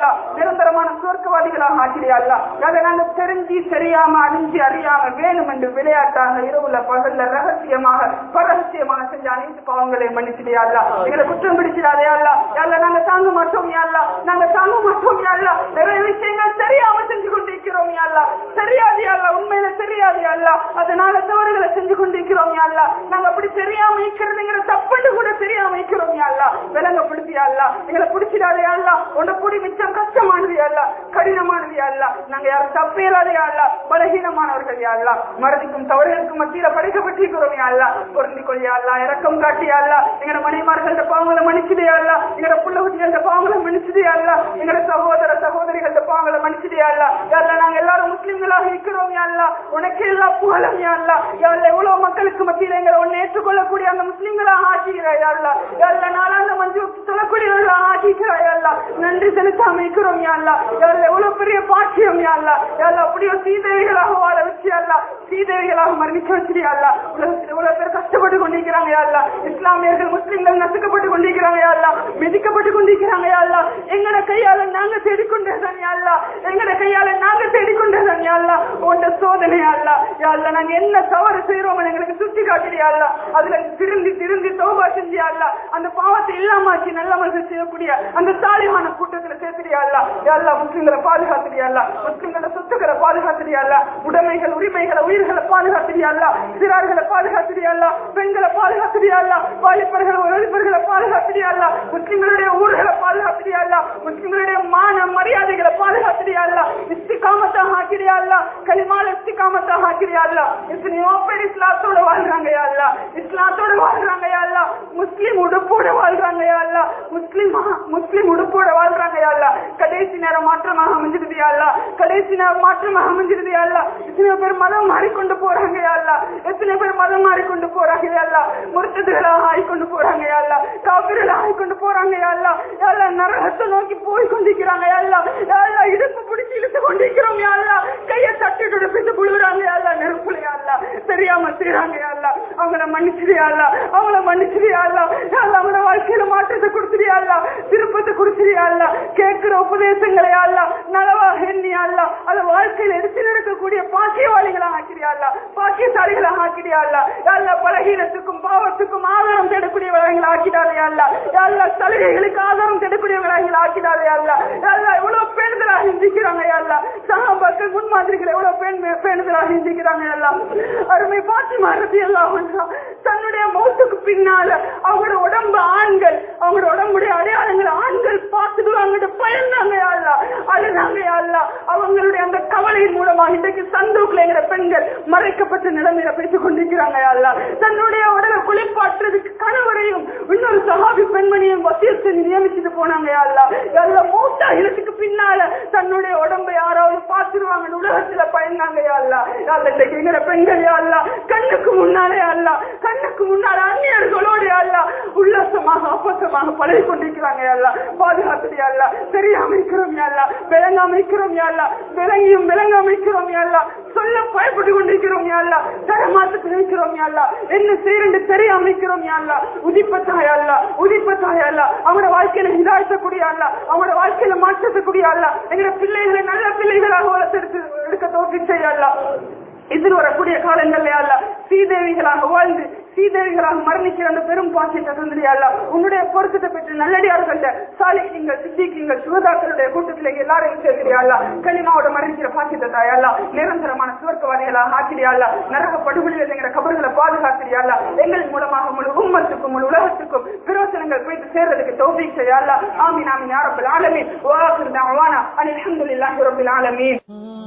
[SPEAKER 1] அல்லா நிரந்தரமான சுவர்க்கவாதிகளாக ஆக்கிறியா அல்லா அதை நாங்க தெரிஞ்சு தெரியாம அறிஞ்சு அறியாம வேணும் என்று விளையாட்டாக இரவுல பகல்ல ரகசியமாக பரகசியமாக செஞ்ச அனைத்து பாவங்களை மன்னிச்சிடியா அல்லா எங்களை குற்றம் பிடிச்சிடாதே அல்லா அல்ல நாங்க தாங்க மாட்டோம் அல்லா நாங்க தாங்க மாட்டோம் அல்லா நிறைய விஷயங்கள் தெரியாம செஞ்சு கொண்டிருக்கிறோம் அல்லா தெரியாது அல்ல உண்மையில தெரியாது அல்ல அதனால தவறுகளை செஞ்சு கொண்டிருக்கிறோம் அல்ல நாங்க அப்படி தெரியாம இருக்கிறதுங்கிற தப்புன்னு கூட தெரியாம இருக்கிறோம் அல்ல விலங்கப்படுத்தியா அல்ல எங்களை பிடிச்சிடாதே அல்ல உன்னை புடி மிச்சம் கஷ்டமானது அல்ல கடினமானது அல்ல நாங்க யாரும் தப்பேறாதே அல்ல பலகீனமானவர்கள் அல்ல மறதிக்கும் தவறுகளுக்கும் மத்தியில படைக்கப்பட்டிருக்கிறோம் அல்ல பொருந்தி கொள்ளியா அல்ல இறக்கம் காட்டியா அல்ல எங்களோட மனைமார்கள பாவங்களை மன்னிச்சுதே அல்ல எங்களோட புள்ள குட்டிகள பாவங்களை மன்னிச்சுதே அல்ல எங்களோட சகோதர சகோதரிகள பாவங்களை மன்னிச்சுதே அல்ல அல்ல நாங்க எல்லாரும் முஸ்லிம்களாக இருக்கிறோம் அல்ல உனக்கு எல்லா புகழும் அல்ல அல்ல எவ்வளவு மக்களுக்கு மத்தியில எங்களை ஒன்னு ஏற்றுக்கொள்ளக்கூடிய அந்த முஸ்லிம்களாக ஆக்குகிறாய் அல்ல அல்ல நாளாந்த மஞ்சு சொல்லக்கூடியவர்களாக ஆக்கிக்கிறாய் அல்ல நன்றி செலுத்தாம இருக்கிறோம் அல்ல அல்ல எவ்வளவு பெரிய பாக்கியம் அல்ல அல்ல அப்படியோ சீதேவிகளாக வாழ வச்சு அல்ல சீதேவிகளாக மரணிக்க வச்சிருயா அல்ல உலகத்தில் எவ்வளவு பேர் கஷ்டப்பட்டு கொண்டிருக்கிறாங்க அல்ல இஸ்லாமியர்கள் முஸ்லிம்கள் நசுக்கப்பட்டு கொண்டிருக்கிறாங்க அல்ல மிதிக்கப்பட்டு கொண்டிருக்கிறாங்க அல்ல எங்கட கையால நாங்க தேடிக்கொண்டதான் அல்ல எங்கட கையால நாங்க தேடிக்கொண்டதான் அல்ல உண்ட சோதனை அல்ல அல்ல நாங்க என்ன தவறு செய்யறோம் எங்களுக்கு சுத்தி காட்டுறியா அல்ல அதுல திருந்தி திருந்தி தௌபா செஞ்சியா அல்ல அந்த பாவத்தை இல்லாமாக்கி நல்ல மனசு செய்யக்கூடிய அந்த சாலிமான கூட்டத்துல சேர்த்துறியா அல்ல அல்ல முஸ்லிம்களை பாதுகாத்துறியா அல்ல முஸ்லிம்களோட சொத்துக்களை பாதுகாத்துறியா அல்ல உடைமைகள் உரிமைகளை உயிர்களை பாதுகாத்துறியா அல்ல சிறார்களை பாதுகாத்துறியா அல்ல பெண்களை பாதுகாத்துறியா அல்ல வாலிபர்கள் ஒழிப்பர்களை பாதுகாத்துறியா அல்ல முஸ்லிம்களுடைய ஊர்களை பாதுகாத்துறியா அல்ல முஸ்லிம்களுடைய மான மரியாதைகளை பாதுகாத்துறியா அல்ல இஸ்திகாமத்தாக ஆக்கிறியா அல்ல கலிமால இஸ்திகாமத்தாக ஆக்கிறியா அல்ல எத்தனையோ பேர் இஸ்லாத்தோட வாழ்றாங்க யா அல்ல இஸ்லாத்தோட வாழ்றாங்க யா அல்ல முஸ்லிம் உடுப்போட வாழ்றாங்க யா அல்ல முஸ்லிம் முஸ்லிம் உடுப்போட வாழ்றாங்க யா அல்ல கடைசி நேரம் மாற்றமாக அமைஞ்சிருது யா அல்ல கடைசி நேரம் மாற்றமாக அமைஞ்சிருது யா அல்ல எத்தனை பேர் மதம் மாறிக்கொண்டு போறாங்க யா அல்ல எத்தனை பேர் மதம் மாறிக்கொண்டு போறாங்க யா அல்ல முர்த்ததுகளாக ஆயிக்கொண்டு போறாங்க யா அல்ல காபிர்களாக ஆயிக்கொண்டு போறாங்க யா அல்ல யா அல்ல நரகத்தை நோக்கி போய் கொண்டிருக்கிறாங்க யா அல்ல யா அல்ல இடுப்பு பிடிச்சி இழுத்து கொண்டிருக்கிறோம் யா அல்ல கையை தட்டிட்டு பிடித்து புழுகுறாங்க யா அல்ல நெருப்புல யா அல்ல தெரியாம செய்யறாங்க யா அல்ல அவங்கள மன்னிச்சிரியா அல்ல அவங்கள மன்னிச்சிரியா அல்ல யா அல்ல அவங்கள வாழ்க்கையில மாற்றத்தை கொடுத்துறியா அல்ல திருப்பத்தை கொடுத்துறியா அல்ல கேட்கிற உபதேசங்களை யா அல்ல நலவாக எண்ணியா அல்ல அதை வாழ்க்கையில எடுத்து நடக்கக்கூடிய பாக்கியவாளிகளா ஆக்கிறியா அல்ல பாக்கியசாலிகளா ஆக்கிறியா அல்ல யா அல்ல பலகீனத்துக்கும் பாவத்துக்கும் ஆதாரம் தேடக்கூடியவர்கள் ஆக்கிடாதே அல்ல யா அல்ல சலுகைகளுக்கு ஆதாரம் தேடக்கூடியவர்கள் ஆக்கிடாதே அல்ல யா அல்ல எவ்வளவு பேணுதலாக சிந்திக்கிறாங்க யா அல்ல சகாபாக்கள் முன்மாதிரிகள் எவ்வளவு பேண் பேணுதலாக சிந்திக்கிறாங்க எல்லாம் அருமை பாத்தி மாறுது எல்லாம் தன்னுடைய மௌத்துக்கு பின்னால அவங்களோட உடம்பு ஆண்கள் அவங்களோட உடம்புடைய அடையாளங்கள் ஆண்கள் பார்த்துட்டு அவங்கள்ட்ட பயந்தாங்க அல்ல அழுதாங்க அல்ல அவங்களுடைய அந்த கவலையின் மூலமா இன்றைக்கு சந்தோக்கில் எங்கிற பெண்கள் மறைக்கப்பட்ட நிலைமையில பேசிக் கொண்டிருக்கிறாங்க அல்ல தன்னுடைய உடலை குளிப்பாற்றுறதுக்கு கணவரையும் இன்னொரு சகாபி பெண்மணியும் வசியல் செஞ்சு நியமிச்சுட்டு போனாங்க அல்ல அல்ல மூத்தா இலத்துக்கு பின்னால தன்னுடைய உடம்பை யாராவது பார்த்துருவாங்க உலகத்துல பயந்தாங்க அல்ல அல்ல இன்றைக்கு எங்கிற பெண்கள் அல்ல கண்ணுக்கு முன்னாலே அல்ல கண்ணுக்கு முன்னால அந்நியர்களோடு அல்ல உல்லாசமாக ஆபாசமாக பழகி கொண்டிருக்கிறாங்க அல்ல பாதுகாத்துடைய அல்ல தெரியாம இருக்கிறோம் அல்ல விளங்காம இருக்கிறோம் அல்ல விளங்கியும் விளங்காம இருக்கிறோம் அல்ல சொல்ல பயப்பட்டு கொண்டிருக்கிறோம் அல்ல தரமாத்துக்கு நினைக்கிறோம் அல்ல என்ன செய்யறது தெரியாம இருக்கிறோம் அல்ல உதிப்பத்தாய் அல்ல உதிப்பத்தாய் அல்ல அவங்களோட வாழ்க்கையில இதாழ்த்தக்கூடிய அல்ல அவங்களோட வாழ்க்கையில மாற்றக்கூடிய அல்ல எங்களோட பிள்ளைகளை நல்ல பிள்ளைகளாக வளர்த்தெடுத்து எடுக்க தோற்றி செய்யல இதில் வரக்கூடிய காலங்கள்ல அல்ல சீதேவிகளாக வாழ்ந்து சீதேவிகளாக மரணிக்கிற அந்த பெரும் பாக்கியத்தை தந்திரியா அல்ல உன்னுடைய பொருத்தத்தை பெற்று நல்லடியார்கள்ட்ட சாலிகள் சித்திக்குங்கள் சுகதாக்களுடைய கூட்டத்திலே எல்லாரையும் சேர்க்கிறியா அல்ல களிமாவோட மரணிக்கிற பாக்கியத்தை தாயல்ல நிரந்தரமான சுவர்க்கவாதிகளாக ஆக்கிறியா அல்ல நரக படுகொலியில் எங்கிற கபர்களை பாதுகாக்கிறியா அல்ல எங்கள் மூலமாக முழு உம்மத்துக்கும் முழு உலகத்துக்கும் பிரயோசனங்கள் போயிட்டு சேர்றதுக்கு தௌஃபீக் செய்ய அல்ல ஆமீன் ஆமீன் யா ரப்பல் ஆலமீன் வா ஆகிர் தஅவானா அனில் ஹம்துலில்லாஹி ரப்பில் ஆலமீன்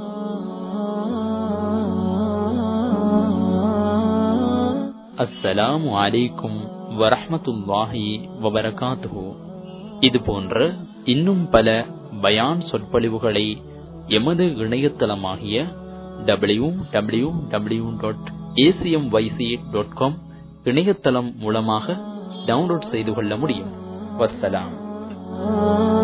[SPEAKER 2] அஸ்ஸலாமு அலைக்கும் வரஹ்மத்துல்லாஹி வபரகாத்துஹு இது போன்ற இன்னும் பல பயான் சொற்பொழிவுகளை எமது இணையதளமாகிய W W W dot ACM YC dot com இணையதளம் மூலமாக டவுன்லோட் செய்து கொள்ள முடியும் வஸ்ஸலாம்